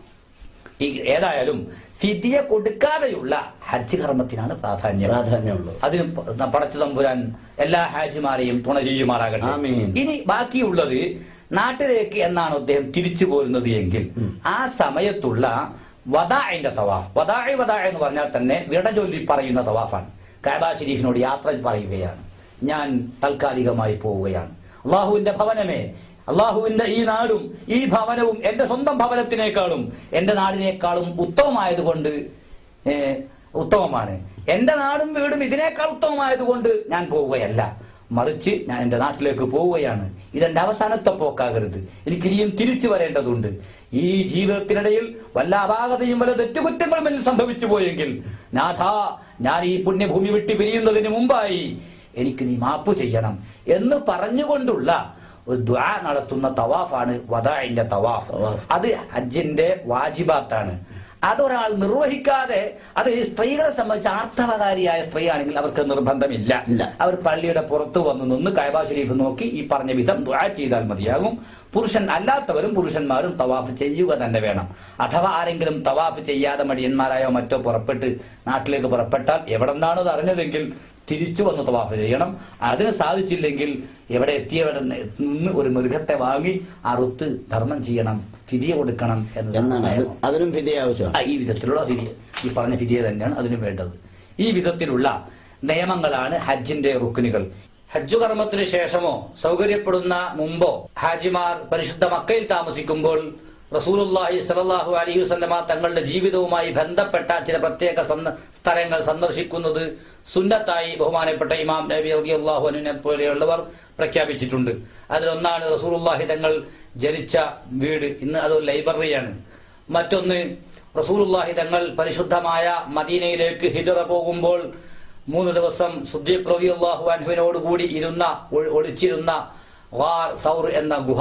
ഈ ഏതായാലും ഫിദിയ കൊടുക്കാതെയുള്ള ഹജ്ജ് കർമ്മത്തിനാണ് പ്രാധാന്യം പ്രാധാന്യമുള്ളത് അതിന് പ- പടച്ചു തമ്പുരാൻ എല്ലാ ഹാജിമാരെയും തുണ ചെയ്യുമാറാകട്ടെ ആമീൻ. ഇനി ബാക്കിയുള്ളത് നാട്ടിലേക്ക് എന്നാണ് അദ്ദേഹം തിരിച്ചു പോരുന്നത് എങ്കിൽ ആ സമയത്തുള്ള വദാഇന്റെ തവാഫ് വദാഇ വദാ എന്ന് പറഞ്ഞാൽ തന്നെ വിട ചൊല്ലി പറയുന്ന തവാഫാണ് കാബ ഷരീഫിനോട് യാത്ര പറയുകയാണ് ഞാൻ താൽക്കാലികമായി പോവുകയാണ് അള്ളാഹുവിന്റെ ഭവനമേ അള്ളാഹുവിന്റെ ഈ നാടും ഈ ഭവനവും എന്റെ സ്വന്തം ഭവനത്തിനേക്കാളും എന്റെ നാടിനേക്കാളും ഉത്തമമായതുകൊണ്ട് ഏ, ഉത്തമമാണ് എന്റെ നാടും വീടും ഇതിനേക്കാൾ ഉത്തമമായതുകൊണ്ട് ഞാൻ പോവുകയല്ല മറിച്ച് ഞാൻ എന്റെ നാട്ടിലേക്ക് പോവുകയാണ് ഇതെന്റെ അവസാനത്തെ പോക്കാകരുത് എനിക്കിനിയും തിരിച്ചു വരേണ്ടതുണ്ട് ഈ ജീവിതത്തിനിടയിൽ വല്ല അപാകതയും വല്ല തെറ്റുകുറ്റങ്ങളും എന്നിൽ സംഭവിച്ചു പോയെങ്കിൽ നാഥ ഞാൻ ഈ പുണ്യഭൂമി വിട്ട് പിരിയുന്നതിന് മുമ്പായി എനിക്ക് നീ മാപ്പ് ചെയ്യണം എന്ന് പറഞ്ഞുകൊണ്ടുള്ള ഒരു ദ്വാ നടത്തുന്ന തവാഫാണ് വദാഇന്റെ തവാഫ് തവാഫ്. അത് ഹജ്ജിന്റെ വാജിബാത്താണ് അതൊരാൾ നിർവഹിക്കാതെ അത് ഈ സ്ത്രീകളെ സംബന്ധിച്ച് ആർത്തവകാരിയായ സ്ത്രീയാണെങ്കിൽ അവർക്ക് നിർബന്ധമില്ല ഇല്ല. അവർ പള്ളിയുടെ പുറത്തു വന്ന് നിന്ന് കൈബ ഷരീഫ് നോക്കി ഈ പറഞ്ഞ വിധം ദുആ ചെയ്താൽ മതിയാകും പുരുഷൻ അല്ലാത്തവരും പുരുഷന്മാരും തവാഫ് ചെയ്യുക തന്നെ വേണം അഥവാ ആരെങ്കിലും തവാഫ് ചെയ്യാതെ മടിയന്മാരായോ മറ്റോ പുറപ്പെട്ട് നാട്ടിലേക്ക് പുറപ്പെട്ടാൽ എവിടെ നിന്നാണോ അത് അറിഞ്ഞതെങ്കിൽ തിരിച്ചു വന്ന് തവാഫ് ചെയ്യണം അതിന് സാധിച്ചില്ലെങ്കിൽ എവിടെ എത്തിയവിടെ നിന്ന് ഒരു മൃഗത്തെ വാങ്ങി അറുത്ത് ധർമ്മം ചെയ്യണം ഫിതിയ കൊടുക്കണം എന്നാണ് അത് നിയമം. അതിനും ഫിദിയ ആവശ്യമാണ് ആ, ഈ വിധത്തിലുള്ള ഫിദിയ ഈ പറഞ്ഞ ഫിദിയ തന്നെയാണ് അതിന് വേണ്ടത് ഈ വിധത്തിലുള്ള നിയമങ്ങളാണ് ഹജ്ജിന്റെ റുക്കുനുകൾ ഹജ്ജു കർമ്മത്തിന് ശേഷമോ സൗകര്യപ്പെടുന്ന മുമ്പോ ഹാജിമാർ പരിശുദ്ധ മക്കയിൽ താമസിക്കുമ്പോൾ റസൂലുള്ളാഹി സ്വല്ലല്ലാഹു അലൈഹി വസല്ലമ തങ്ങളുടെ ജീവിതവുമായി ബന്ധപ്പെട്ട ചില പ്രത്യേക സന്ദ- സ്ഥലങ്ങൾ സന്ദർശിക്കുന്നത് സുന്നത്തായി ബഹുമാനപ്പെട്ട ഇമാം നബി റളിയല്ലാഹു അൻഹുവിനെ പോലെയുള്ളവർ പ്രഖ്യാപിച്ചിട്ടുണ്ട് അതിലൊന്നാണ് റസൂലുള്ളാഹി തങ്ങൾ ജനിച്ച വീട് ഇന്ന് അത് ലൈബ്രറിയാണ് മറ്റൊന്ന് റസൂലുള്ളാഹി തങ്ങൾ പരിശുദ്ധമായ മദീനയിലേക്ക് ഹിജറ പോകുമ്പോൾ മൂന്ന് ദിവസം സുദ്ദീഖ് റളിയല്ലാഹു അൻഹുവിനോട് കൂടി ഇരുന്ന ഒ- ഒളിച്ചിരുന്ന ഗാർ സൗർ എന്ന ഗുഹ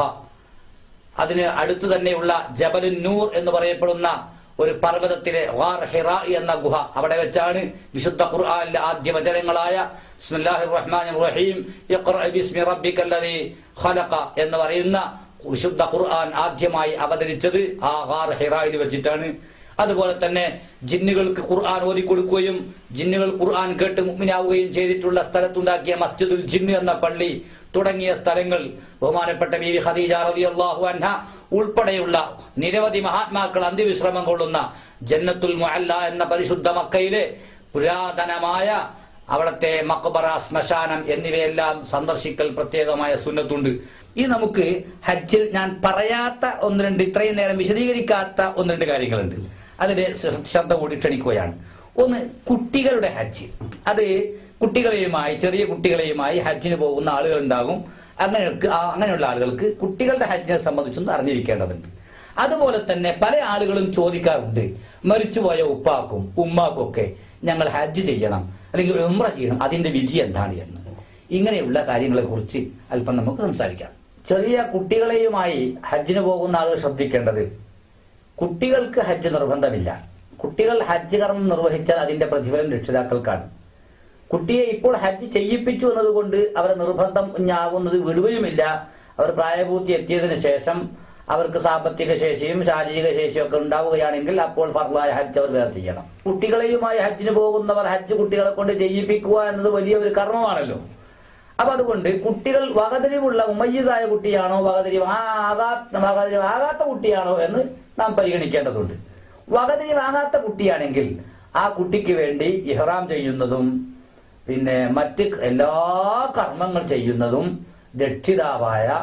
അതിന് അടുത്തു തന്നെയുള്ള ജബലുൻ നൂർ എന്ന് പറയപ്പെടുന്ന ഒരു പർവ്വതത്തിലെ ഗാർ ഹിറ എന്ന ഗുഹ അവിടെ വെച്ചാണ് വിശുദ്ധ ഖുർആനിലെ ആദ്യ വചനങ്ങളായ ബിസ്മില്ലാഹിർ റഹ്മാനിർ റഹീം ഇഖ്റ ബിസ്മി റബ്ബിക്കല്ലദീ ഖലഖ എന്ന് പറയുന്ന വിശുദ്ധ ഖുർആൻ ആദ്യമായി അവതരിച്ചത് ആ ഗാർ ഹിറയിൽ വെച്ചിട്ടാണ് അതുപോലെ തന്നെ ജിന്നുകൾക്ക് ഖുർആൻ ഓതി കൊടുക്കുകയും ജിന്നുകൾ ഖുർആൻ കേട്ട് മുഗ്മിനാവുകയും ചെയ്തിട്ടുള്ള സ്ഥലത്തുണ്ടാക്കിയ മസ്ജിദുൽ ജിന്ന് എന്ന പള്ളി തുടങ്ങിയ സ്ഥലങ്ങൾ ബഹുമാനപ്പെട്ട ബീവി ഖദീജ റളിയല്ലാഹു അൻഹ ഉൾപ്പെടെയുള്ള നിരവധി മഹാത്മാക്കൾ അന്ത്യവിശ്രമം കൊള്ളുന്ന ജന്നത്തുൽ മുഅല്ല എന്ന പരിശുദ്ധ മക്കയിലെ പുരാതനമായ അവിടത്തെ മക്ബറ ശ്മശാനം എന്നിവയെല്ലാം സന്ദർശിക്കൽ പ്രത്യേകമായ സുന്നത്തുണ്ട് ഈ നമുക്ക് ഹജ്ജിൽ ഞാൻ പറയാത്ത ഒന്ന് രണ്ട് ഇത്രയും നേരം വിശദീകരിക്കാത്ത ഒന്ന് രണ്ട് കാര്യങ്ങളുണ്ട് അതിന് ശ്ര- ശ്രദ്ധ കൂടി ക്ഷണിക്കുകയാണ് ഒന്ന് കുട്ടികളുടെ ഹജ്ജ് അത് കുട്ടികളെയുമായി ചെറിയ കുട്ടികളെയുമായി ഹജ്ജിന് പോകുന്ന ആളുകൾ ഉണ്ടാകും അങ്ങനെ അങ്ങനെയുള്ള ആളുകൾക്ക് കുട്ടികളുടെ ഹജ്ജിനെ സംബന്ധിച്ചൊന്ന് അറിഞ്ഞിരിക്കേണ്ടതുണ്ട് അതുപോലെ തന്നെ പല ആളുകളും ചോദിക്കാറുണ്ട് മരിച്ചുപോയ ഉപ്പാക്കും ഉമ്മാക്കും ഒക്കെ ഞങ്ങൾ ഹജ്ജ് ചെയ്യണം അല്ലെങ്കിൽ ഉമ്ര ചെയ്യണം അതിന്റെ വിധി എന്താണ് എന്ന് ഇങ്ങനെയുള്ള കാര്യങ്ങളെ കുറിച്ച് അല്പം നമുക്ക് സംസാരിക്കാം ചെറിയ കുട്ടികളെയുമായി ഹജ്ജിന് പോകുന്ന ആളുകൾ ശ്രദ്ധിക്കേണ്ടത് കുട്ടികൾക്ക് ഹജ്ജ് നിർബന്ധമില്ല കുട്ടികൾ ഹജ്ജ് കർമ്മം നിർവഹിച്ചാൽ അതിന്റെ പ്രതിഫലം രക്ഷിതാക്കൾക്കാണ് കുട്ടിയെ ഇപ്പോൾ ഹജ്ജ് ചെയ്യിപ്പിച്ചു എന്നതുകൊണ്ട് അവരെ നിർബന്ധം ആകുന്നത് വിടുകയുമില്ല അവർ പ്രായപൂർത്തി എത്തിയതിനു ശേഷം അവർക്ക് സാമ്പത്തിക ശേഷിയും ശാരീരിക ശേഷിയും ഒക്കെ ഉണ്ടാവുകയാണെങ്കിൽ അപ്പോൾ ഫർലായ ഹജ്ജ് അവർ വേറെ ചെയ്യണം കുട്ടികളെയുമായി ഹജ്ജിന് പോകുന്നവർ ഹജ്ജ് കുട്ടികളെ കൊണ്ട് ചെയ്യിപ്പിക്കുക എന്നത് വലിയ ഒരു കർമ്മമാണല്ലോ അപ്പൊ അതുകൊണ്ട് കുട്ടികൾ വകതിരിവുള്ള ഉമ്മയ്യതായ കുട്ടിയാണോ വകതിരിവ് ആകാത്ത വകതിരിവ് ആകാത്ത കുട്ടിയാണോ എന്ന് നാം പരിഗണിക്കേണ്ടതുണ്ട് വകതിരിവാകാത്ത കുട്ടിയാണെങ്കിൽ ആ കുട്ടിക്ക് വേണ്ടി ഇഹ്റാം ചെയ്യുന്നതും പിന്നെ മറ്റ് എല്ലാ കർമ്മങ്ങൾ ചെയ്യുന്നതും രക്ഷിതാവായ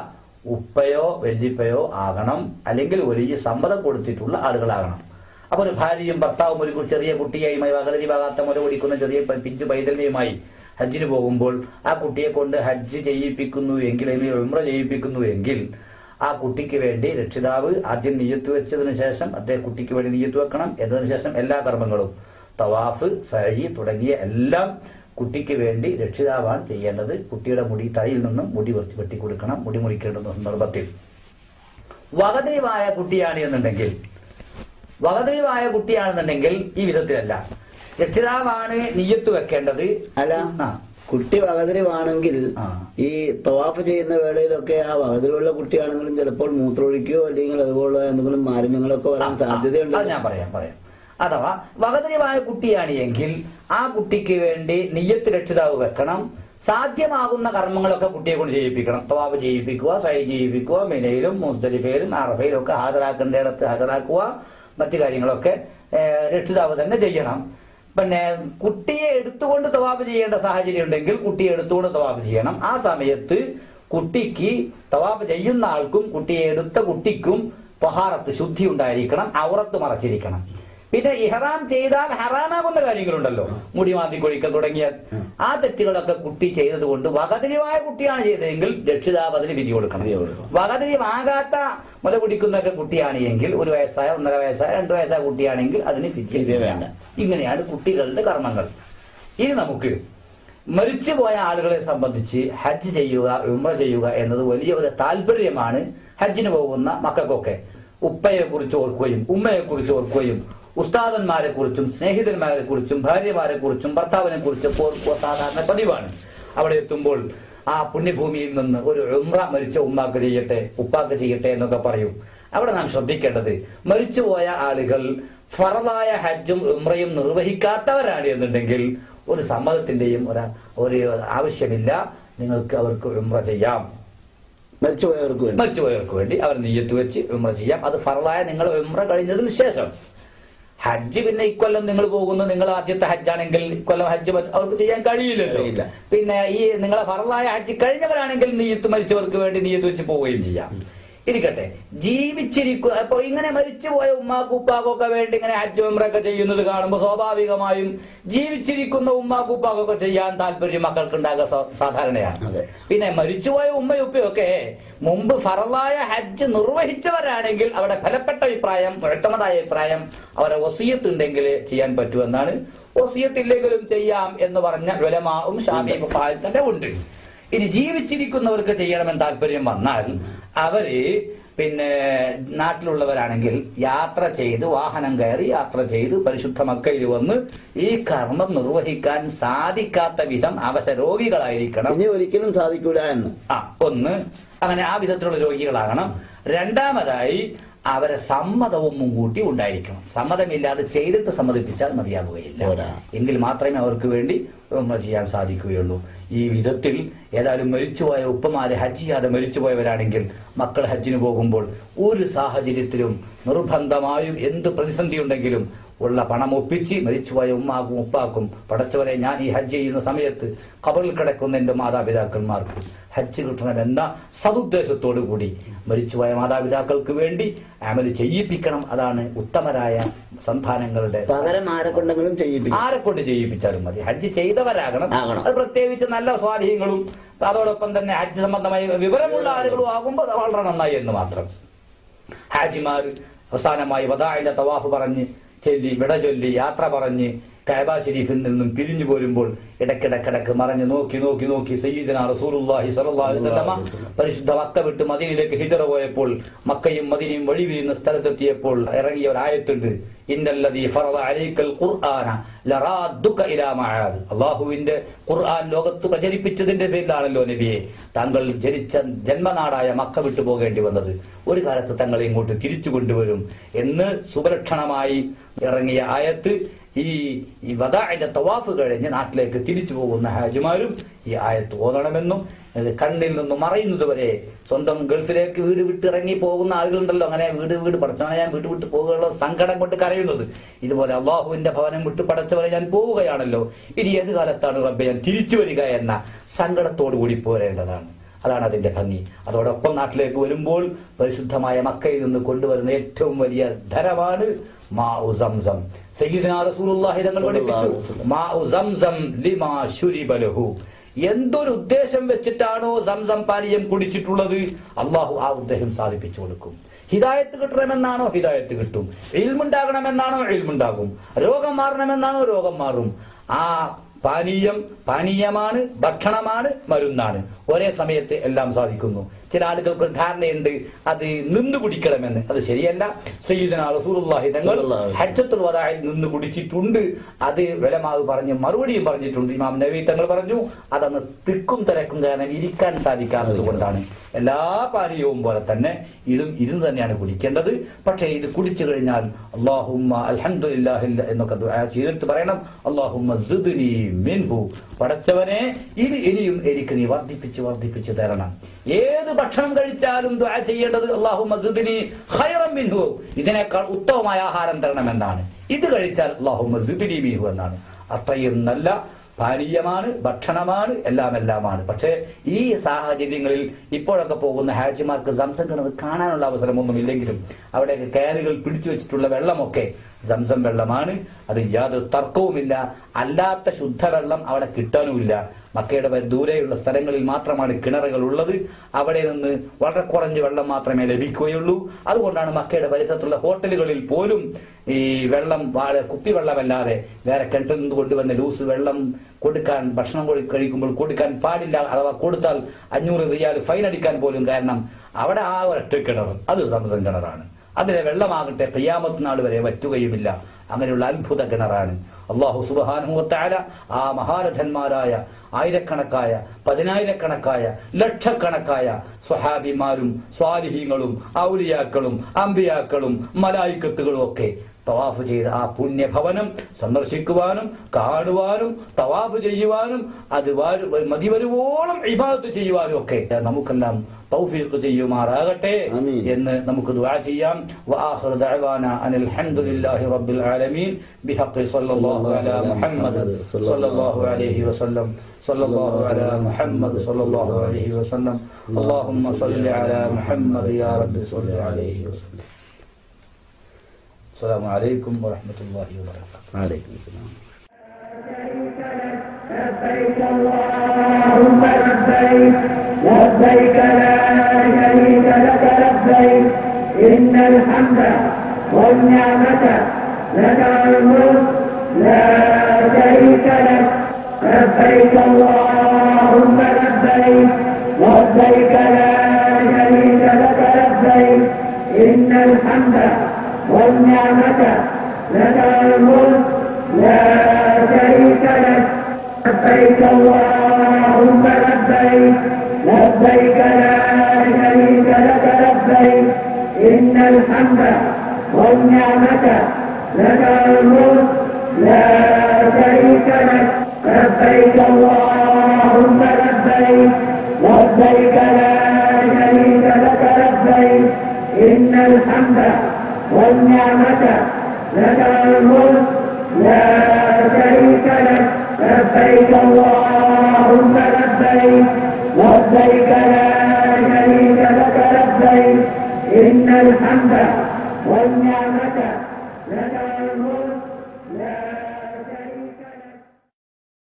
ഉപ്പയോ വല്യപ്പയോ ആകണം അല്ലെങ്കിൽ വലിയ സമ്മതം കൊടുത്തിട്ടുള്ള ആളുകളാകണം അപ്പൊ ഒരു ഭാര്യയും ഭർത്താവും ഒരു കു- ചെറിയ കുട്ടിയായുമായി വകലരി ഭാഗാത്ത മുല കുടിക്കുന്ന ചെറിയ പ- പിഞ്ചു പൈതലിനെയുമായി ഹജ്ജിന് പോകുമ്പോൾ ആ കുട്ടിയെ കൊണ്ട് ഹജ്ജ് ചെയ്യിപ്പിക്കുന്നു എങ്കിൽ അല്ലെങ്കിൽ ഉംറ ചെയ്യിപ്പിക്കുന്നു എങ്കിൽ ആ കുട്ടിക്ക് വേണ്ടി രക്ഷിതാവ് ആദ്യം നീയത്ത് വെച്ചതിന് ശേഷം അദ്ദേഹം കുട്ടിക്ക് വേണ്ടി നീയത്ത് വെക്കണം എന്നതിന് ശേഷം എല്ലാ കർമ്മങ്ങളും തവാഫ് സഹി തുടങ്ങിയ എല്ലാം കുട്ടിക്ക് വേണ്ടി രക്ഷിതാവാണ് ചെയ്യേണ്ടത് കുട്ടിയുടെ മുടി തലയിൽ നിന്നും മുടി വെട്ടി വെട്ടിക്കൊടുക്കണം മുടി മുറിക്കേണ്ടുന്ന സന്ദർഭത്തിൽ വകതിരിവായ കുട്ടിയാണ് എന്നുണ്ടെങ്കിൽ വകതിരിവായ കുട്ടിയാണെന്നുണ്ടെങ്കിൽ ഈ വിധത്തിലല്ല രക്ഷിതാവാണ് നീയത്ത് വെക്കേണ്ടത് അല്ല ആ. കുട്ടി വകതിരിവാണെങ്കിൽ ആ. ഈ തവാഫ് ചെയ്യുന്ന വേളയിലൊക്കെ ആ വകതിരിവുള്ള കുട്ടിയാണെങ്കിലും ചിലപ്പോൾ മൂത്രമൊഴിക്കുകയോ അല്ലെങ്കിൽ അതുപോലെ എന്തെങ്കിലും മാലിന്യങ്ങളൊക്കെ വരാൻ ആ, സാധ്യതയുണ്ട് അത് ഞാൻ പറയാം പറയാം അഥവാ വകതിരിവായ കുട്ടിയാണ് എങ്കിൽ ആ കുട്ടിക്ക് വേണ്ടി നിയ്യത്ത് രക്ഷിതാവ് വെക്കണം സാധ്യമാകുന്ന കർമ്മങ്ങളൊക്കെ കുട്ടിയെ കൊണ്ട് ചെയ്യിപ്പിക്കണം തവാബ് ചെയ്യിപ്പിക്കുക സൈ ചെയ്യിപ്പിക്കുക മിനയിലും മുസ്തലിഫയിലും അറഫയിലും ഒക്കെ ഹാജരാക്കേണ്ടിടത്ത് ഹാജരാക്കുക മറ്റു കാര്യങ്ങളൊക്കെ ഏഹ്, രക്ഷിതാവ് തന്നെ ചെയ്യണം പിന്നെ കുട്ടിയെ എടുത്തുകൊണ്ട് തവാബ് ചെയ്യേണ്ട സാഹചര്യം ഉണ്ടെങ്കിൽ കുട്ടിയെ എടുത്തുകൊണ്ട് തവാബ് ചെയ്യണം ആ സമയത്ത് കുട്ടിക്ക് തവാബ് ചെയ്യുന്ന ആൾക്കും കുട്ടിയെ എടുത്ത കുട്ടിക്കും പഹാറത്ത് ശുദ്ധി ഉണ്ടായിരിക്കണം ഔറത്ത് മറച്ചിരിക്കണം പിന്നെ ഇഹ്റാം ചെയ്താൽ ഹറാമാകുന്ന കാര്യങ്ങളുണ്ടല്ലോ മുടി മാറ്റി കൊഴിക്കൽ തുടങ്ങിയ ആ തെറ്റുകളൊക്കെ കുട്ടി ചെയ്തതുകൊണ്ട് വകതിരിവായ കുട്ടിയാണ് ചെയ്തതെങ്കിൽ രക്ഷിതാവ് അതിന് വിധി കൊടുക്കണം വിധി കൊടുക്കണം. വകതിരിവാകാത്ത മുല കുടിക്കുന്നൊക്കെ കുട്ടിയാണ് എങ്കിൽ ഒരു വയസ്സായ ഒന്നര വയസ്സായ രണ്ട് വയസ്സായ കുട്ടിയാണെങ്കിൽ അതിന് ഫിദ്യ ഫിദ്യ വേണ്ട വേണ്ട. ഇങ്ങനെയാണ് കുട്ടികളുടെ കർമ്മങ്ങൾ ഇനി നമുക്ക് മരിച്ചുപോയ ആളുകളെ സംബന്ധിച്ച് ഹജ്ജ് ചെയ്യുക ഉംറ ചെയ്യുക എന്നത് വലിയ ഒരു താല്പര്യമാണ് ഹജ്ജിന് പോകുന്ന മക്കൾക്കൊക്കെ ഉപ്പയെ കുറിച്ച് ഓർക്കുകയും ഉമ്മയെ കുറിച്ച് ഓർക്കുകയും ഉസ്താദന്മാരെ കുറിച്ചും സ്നേഹിതന്മാരെ കുറിച്ചും ഭാര്യമാരെ കുറിച്ചും ഭർത്താവിനെ കുറിച്ചും ഓർക്കുക സാധാരണ പതിവാണ് അവിടെ എത്തുമ്പോൾ ആ പുണ്യഭൂമിയിൽ നിന്ന് ഒരു ഉംറ മരിച്ച ഉമ്മാക്ക് ചെയ്യട്ടെ ഉപ്പാക്ക് ചെയ്യട്ടെ എന്നൊക്കെ പറയും അവിടെ നാം ശ്രദ്ധിക്കേണ്ടത് മരിച്ചുപോയ ആളുകൾ ഫറലായ ഹജ്ജും ഉംറയും നിർവഹിക്കാത്തവരാണ് എന്നുണ്ടെങ്കിൽ ഒരു സമ്മതത്തിന്റെയും ഒരു ഒരു ആവശ്യമില്ല നിങ്ങൾക്ക് അവർക്ക് ഉംറ ചെയ്യാം മരിച്ചുപോയവർക്ക് വേണ്ടി മരിച്ചുപോയവർക്ക് വേണ്ടി അവർ നെയ്യത്ത് വെച്ച് ഉംറ ചെയ്യാം അത് ഫറലായ നിങ്ങൾ ഉംറ കഴിഞ്ഞതിന് ശേഷം ഹജ്ജ് പിന്നെ ഇക്കൊല്ലം നിങ്ങൾ പോകുന്നു നിങ്ങൾ ആദ്യത്തെ ഹജ്ജാണെങ്കിൽ ഇക്കൊല്ലം ഹജ്ജ് മ- അവർക്ക് ചെയ്യാൻ കഴിയില്ലല്ലോ കഴിയില്ല. പിന്നെ ഈ നിങ്ങളെ ഫറലായ ഹജ്ജ് കഴിഞ്ഞവരാണെങ്കിൽ നീയത്ത് മരിച്ചവർക്ക് വേണ്ടി നീയത്ത് വെച്ച് പോവുകയും ചെയ്യാം ഇരിക്കട്ടെ ജീവിച്ചിരിക്കുക അപ്പൊ ഇങ്ങനെ മരിച്ചുപോയ ഉമ്മാക്കും ഉപ്പാക്കൊക്കെ വേണ്ടി ഇങ്ങനെ ഹജ്ജ് ഉംറയൊക്കെ ചെയ്യുന്നത് കാണുമ്പോൾ സ്വാഭാവികമായും ജീവിച്ചിരിക്കുന്ന ഉമ്മാക്കും ഉപ്പാക്കൊക്കെ ചെയ്യാൻ താല്പര്യം മക്കൾക്ക് ഉണ്ടാകുക സാ- സാധാരണയാണ് അതെ. പിന്നെ മരിച്ചുപോയ ഉമ്മയും ഉപ്പയൊക്കെ മുമ്പ് ഫറലായ ഹജ്ജ് നിർവഹിച്ചവരാണെങ്കിൽ അവിടെ ഫലപ്പെട്ട അഭിപ്രായം മുഴക്കമതായ അഭിപ്രായം അവരെ വസീയത്ത് ഉണ്ടെങ്കിൽ ചെയ്യാൻ പറ്റുമെന്നാണ് വസീയത്തില്ലെങ്കിലും ചെയ്യാം എന്ന് പറഞ്ഞ വിലമാവും ഷാമി ഫാൽ തന്നെ ഉണ്ട് ഇനി ജീവിച്ചിരിക്കുന്നവർക്ക് ചെയ്യണമെന്ന് താല്പര്യം വന്നാൽ അവര് പിന്നെ നാട്ടിലുള്ളവരാണെങ്കിൽ യാത്ര ചെയ്ത് വാഹനം കയറി യാത്ര ചെയ്ത് പരിശുദ്ധ മക്കയിൽ വന്ന് ഈ കർമ്മം നിർവഹിക്കാൻ സാധിക്കാത്ത വിധം അവശരോഗികളായിരിക്കണം ഇനി ഒരിക്കലും സാധിക്കൂല എന്ന് ആ ഒന്ന് അങ്ങനെ ആ വിധത്തിലുള്ള രോഗികളാകണം രണ്ടാമതായി അവരെ സമ്മതവും മുൻകൂട്ടി ഉണ്ടായിരിക്കണം സമ്മതമില്ലാതെ ചെയ്തിട്ട് സമ്മതിപ്പിച്ചാൽ മതിയാകുകയില്ല പോരാ. എങ്കിൽ മാത്രമേ അവർക്ക് വേണ്ടി ഉംറ ചെയ്യാൻ സാധിക്കുകയുള്ളൂ ഈ വിധത്തിൽ ഏതായാലും മരിച്ചുപോയ ഉപ്പമാര് ഹജ്ജ് ചെയ്യാതെ മരിച്ചുപോയവരാണെങ്കിൽ മക്കൾ ഹജ്ജിന് പോകുമ്പോൾ ഒരു സാഹചര്യത്തിലും നിർബന്ധമായും എന്ത് പ്രതിസന്ധി ഉണ്ടെങ്കിലും ഉള്ള പണം ഒപ്പിച്ച് മരിച്ചുപോയ ഉമ്മാക്കും ഉപ്പാക്കും പടച്ചവരെ ഞാൻ ഈ ഹജ്ജ് ചെയ്യുന്ന സമയത്ത് കബറിൽ കിടക്കുന്ന എന്റെ മാതാപിതാക്കന്മാർക്ക് ഹജ്ജ് കിട്ടണമെന്ന സതുദ്ദേശത്തോടു കൂടി മരിച്ചുപോയ മാതാപിതാക്കൾക്ക് വേണ്ടി അമല് ചെയ്യിപ്പിക്കണം അതാണ് ഉത്തമരായ സന്താനങ്ങളുടെ പകരം ആരെ കൊണ്ടെങ്കിലും ചെയ്യിപ്പിക്കും ആരെ കൊണ്ട് ചെയ്യിപ്പിച്ചാലും മതി ഹജ്ജ് ചെയ്തവരാകണം ആകണം. അത് പ്രത്യേകിച്ച് നല്ല സ്വാധീനങ്ങളും അതോടൊപ്പം തന്നെ ഹജ്ജ് സംബന്ധമായി വിവരമുള്ള ആളുകളും ആകുമ്പോൾ അത് വളരെ നന്നായി എന്ന് മാത്രം ഹാജിമാർ അവസാനമായി വദാഇന്റെ തവാഫ് പറഞ്ഞ് ചൊല്ലി വിട ചൊല്ലി യാത്ര പറഞ്ഞ് കഅബ ഷരീഫിൽ നിന്നും പിരിഞ്ഞു പോരുമ്പോൾ ഇടക്കിടക്കിടക്ക് മറഞ്ഞ് നോക്കി നോക്കി നോക്കി സയ്യിദന റസൂലുള്ളാഹി സ്വല്ലല്ലാഹു അലൈഹി വസല്ലമ പരിശുദ്ധ മക്ക വിട്ട് മദീനയിലേക്ക് ഹിജറ പോയപ്പോൾ മക്കയും മദീനയും വഴി വീഴുന്ന സ്ഥലത്തെത്തിയപ്പോൾ ഇറങ്ങിയ ഒരു ആയത്തുണ്ട് ഇന്നല്ലദീ ഫറദ അലൈക്കൽ ഖുർആന ലറാദ്ദുക ഇലാ മആദ് അല്ലാഹുവിന്റെ ഖുർആൻ ലോകത്ത് പ്രചരിപ്പിച്ചതിന്റെ പേരിലാണല്ലോ നബിയെ താങ്കൾ ജനിച്ച ജന്മനാടായ മക്ക വിട്ടു പോകേണ്ടി വന്നത് ഒരു കാലത്ത് തങ്ങളെ ഇങ്ങോട്ട് തിരിച്ചു കൊണ്ടുവരും എന്ന് സുപലക്ഷണമായി ഇറങ്ങിയ ആയത്ത് ഈ ഈ വദാഇന്റെ തവാഫ് കഴിഞ്ഞ് നാട്ടിലേക്ക് തിരിച്ചു പോകുന്ന ഹാജിമാരും ഈ ആയത്ത് ഓതണമെന്നും ഇത് കണ്ണിൽ നിന്ന് മറയുന്നത് വരെ സ്വന്തം ഗൾഫിലേക്ക് വീട് വിട്ട് ഇറങ്ങി പോകുന്ന ആളുകളുണ്ടല്ലോ അങ്ങനെ വീട് വീട് പടച്ചവനെ ഞാൻ വീട് വിട്ട് പോകുകയുള്ള സങ്കടം കൊണ്ട് കരയുന്നത് ഇതുപോലെ അള്ളാഹുവിന്റെ ഭവനം വിട്ട് പടച്ചവരെ ഞാൻ പോവുകയാണല്ലോ ഇനി ഏത് കാലത്താണ് റബ്ബെ ഞാൻ തിരിച്ചു വരിക എന്ന സങ്കടത്തോടു കൂടി പോരേണ്ടതാണ് അതാണ് അതിന്റെ ഭംഗി അതോടൊപ്പം നാട്ടിലേക്ക് വരുമ്പോൾ പരിശുദ്ധമായ മക്കയിൽ നിന്ന് കൊണ്ടുവരുന്ന ഏറ്റവും വലിയ ധനമാണ് മാ ഉ സംസം സയ്യിദ്നാ റസൂലുള്ളാഹി തങ്ങൾ പഠിപ്പിച്ചു മാ ഉ സംസം ലിമാ ശുരിബ ലഹു എന്തൊരു ഉദ്ദേശം വെച്ചിട്ടാണോ സംസം പാനീയം കുടിച്ചിട്ടുള്ളത് അള്ളാഹു ആ ഉദ്ദേശം സാധിപ്പിച്ചു കൊടുക്കും ഹിദായത്ത് കിട്ടണമെന്നാണോ ഹിദായത്ത് കിട്ടും ഇൽമുണ്ടാകണമെന്നാണോ ഇൽമുണ്ടാകും രോഗം മാറണമെന്നാണോ രോഗം മാറും ആ പാനീയം പാനീയമാണ് ഭക്ഷണമാണ് മരുന്നാണ് ഒരേ സമയത്ത് എല്ലാം സാധിക്കുന്നു ചില ആളുകൾക്ക് ഒരു ധാരണയുണ്ട് അത് നിന്ന് കുടിക്കണമെന്ന് അത് ശരിയല്ല സയ്യിദന റസൂലുള്ളാഹി തങ്ങൾ സ്വല്ലല്ലാഹു അലൈഹി ഹജ്ജത്തുൽ വദായിൽ നിന്ന് കുടിച്ചിട്ടുണ്ട് അത് വിലമാവ് പറഞ്ഞ് മറുപടിയും പറഞ്ഞിട്ടുണ്ട് ഇമാം നബി തങ്ങൾ പറഞ്ഞു അതന്ന് തിക്കും തിരക്കും കാരണം ഇരിക്കാൻ സാധിക്കാത്തത് കൊണ്ടാണ് എല്ലാ പാനീയവും പോലെ തന്നെ ഇതും ഇരുന്ന് തന്നെയാണ് കുടിക്കേണ്ടത് പക്ഷേ ഇത് കുടിച്ചു കഴിഞ്ഞാൽ അള്ളാഹുമ്മ അൽഹംദുലില്ലാഹി എന്നൊക്കെ ദുആ ചെയ്തിട്ട് പറയണം അള്ളാഹുമ്മ സിദ്നി മിൻഹു പടച്ചവനെ ഇത് ഇനിയും എനിക്ക് നീ വർദ്ധിപ്പിച്ച് വർദ്ധിപ്പിച്ച് തരണം ഏത് ഭക്ഷണം കഴിച്ചാലും ദുആ ചെയ്യേണ്ടത് അള്ളാഹുമ്മ സിദ്നി ഖൈറൻ മിൻഹു ഇതിനേക്കാൾ ഉത്തമമായ ആഹാരം തരണമെന്നാണ് ഇത് കഴിച്ചാൽ അള്ളാഹുമ്മ സിദ്നി മിൻഹു എന്നാണ് അത്രയും നല്ല പാനീയമാണ് ഭക്ഷണമാണ് എല്ലാം എല്ലാമാണ് പക്ഷേ ഈ സാഹചര്യങ്ങളിൽ ഇപ്പോഴൊക്കെ പോകുന്ന ഹാജിമാർക്ക് സംസം കിണർ കാണാനുള്ള അവസരമൊന്നും ഇല്ലെങ്കിലും അവിടെയൊക്കെ കയറുകൾ പിടിച്ചു വെച്ചിട്ടുള്ള വെള്ളമൊക്കെ സംസം വെള്ളമാണ് അത് യാതൊരു തർക്കവുമില്ല അല്ലാത്ത ശുദ്ധവെള്ളം അവിടെ കിട്ടാനുമില്ല മക്കയുടെ വ- ദൂരെയുള്ള സ്ഥലങ്ങളിൽ മാത്രമാണ് കിണറുകൾ ഉള്ളത് അവിടെ നിന്ന് വളരെ കുറഞ്ഞ വെള്ളം മാത്രമേ ലഭിക്കുകയുള്ളൂ അതുകൊണ്ടാണ് മക്കയുടെ പരിസരത്തുള്ള ഹോട്ടലുകളിൽ പോലും ഈ വെള്ളം വാഴ കുപ്പിവെള്ളമല്ലാതെ വേറെ കിണറ്റിൽ നിന്ന് കൊണ്ടുവന്ന ലൂസ് വെള്ളം കൊടുക്കാൻ ഭക്ഷണം കൊ- കഴിക്കുമ്പോൾ കൊടുക്കാൻ പാടില്ല അഥവാ കൊടുത്താൽ അഞ്ഞൂറ് റിയാൽ ഫൈൻ അടിക്കാൻ പോലും കാരണം അവിടെ ആ ഒരൊറ്റ കിണർ അത് സംസം കിണറാണ് അതിലെ വെള്ളമാകട്ടെ കയ്യാമത്ത് നാൾ വരെ വറ്റുകയുമില്ല അങ്ങനെയുള്ള അത്ഭുത കിണറാണ് അള്ളാഹു സുബാനുഹത്തായ ആ മഹാരഥന്മാരായ ആയിരക്കണക്കായ പതിനായിരക്കണക്കായ ലക്ഷക്കണക്കായ സ്വഹാബിമാരും സ്വാലിഹീങ്ങളും ഔലിയാക്കളും അമ്പിയാക്കളും മലായിക്കത്തുകളും ഒക്കെ തവാഫ് ചെയ്ത് ആ പുണ്യഭവനം സന്ദർശിക്കുവാനും കാണുവാനും തവാഫ് ചെയ്യുവാനും അത് വാരു- മതി വരുവോളം ഇബാദത്ത് ചെയ്യുവാനും ഒക്കെ നമുക്കെല്ലാം തൗഫീഖ് ചെയ്യുമാറാകട്ടെ ആമീൻ. എന്ന് നമുക്ക് ദുആ ചെയ്യാം വആഖിറ ദഅവാന അനിൽ ഹംദുലില്ലാഹി റബ്ബിൽ ആലമീൻ ബിഹഖി സ്വല്ലല്ലാഹു അലാ മുഹമ്മദ് സ്വല്ലല്ലാഹു അലൈഹി വസല്ലം സ്വല്ലല്ലാഹു അലാ മുഹമ്മദ് സ്വല്ലല്ലാഹു അലൈഹി വസല്ലം اللهم صل على محمد يا رب صل عليه وسلم السلام عليكم ورحمة الله وبركاته വലൈക്കും അസ്സലാം لبيك اللهم لبيك لبيك لا شريك لك لبيك إن الحمد والنعمة لك الملك لا شريك لك لبيك اللهم لبيك لبيك لا شريك لك لبيك إن الحمد والنعمة لك الملك لا شريك لك لبيك اللهم لبيك لبيك لا شريك لك لبيك إن الحمد والنعمة لك الملك لا شريك لك لبيك اللهم لبيك لبيك لا شريك لك لبيك إن الحمد والنعمة لك الملك لا شريك لك لبيك اللهم لبيك لبيك لا شريك لك لبيك إن الحمد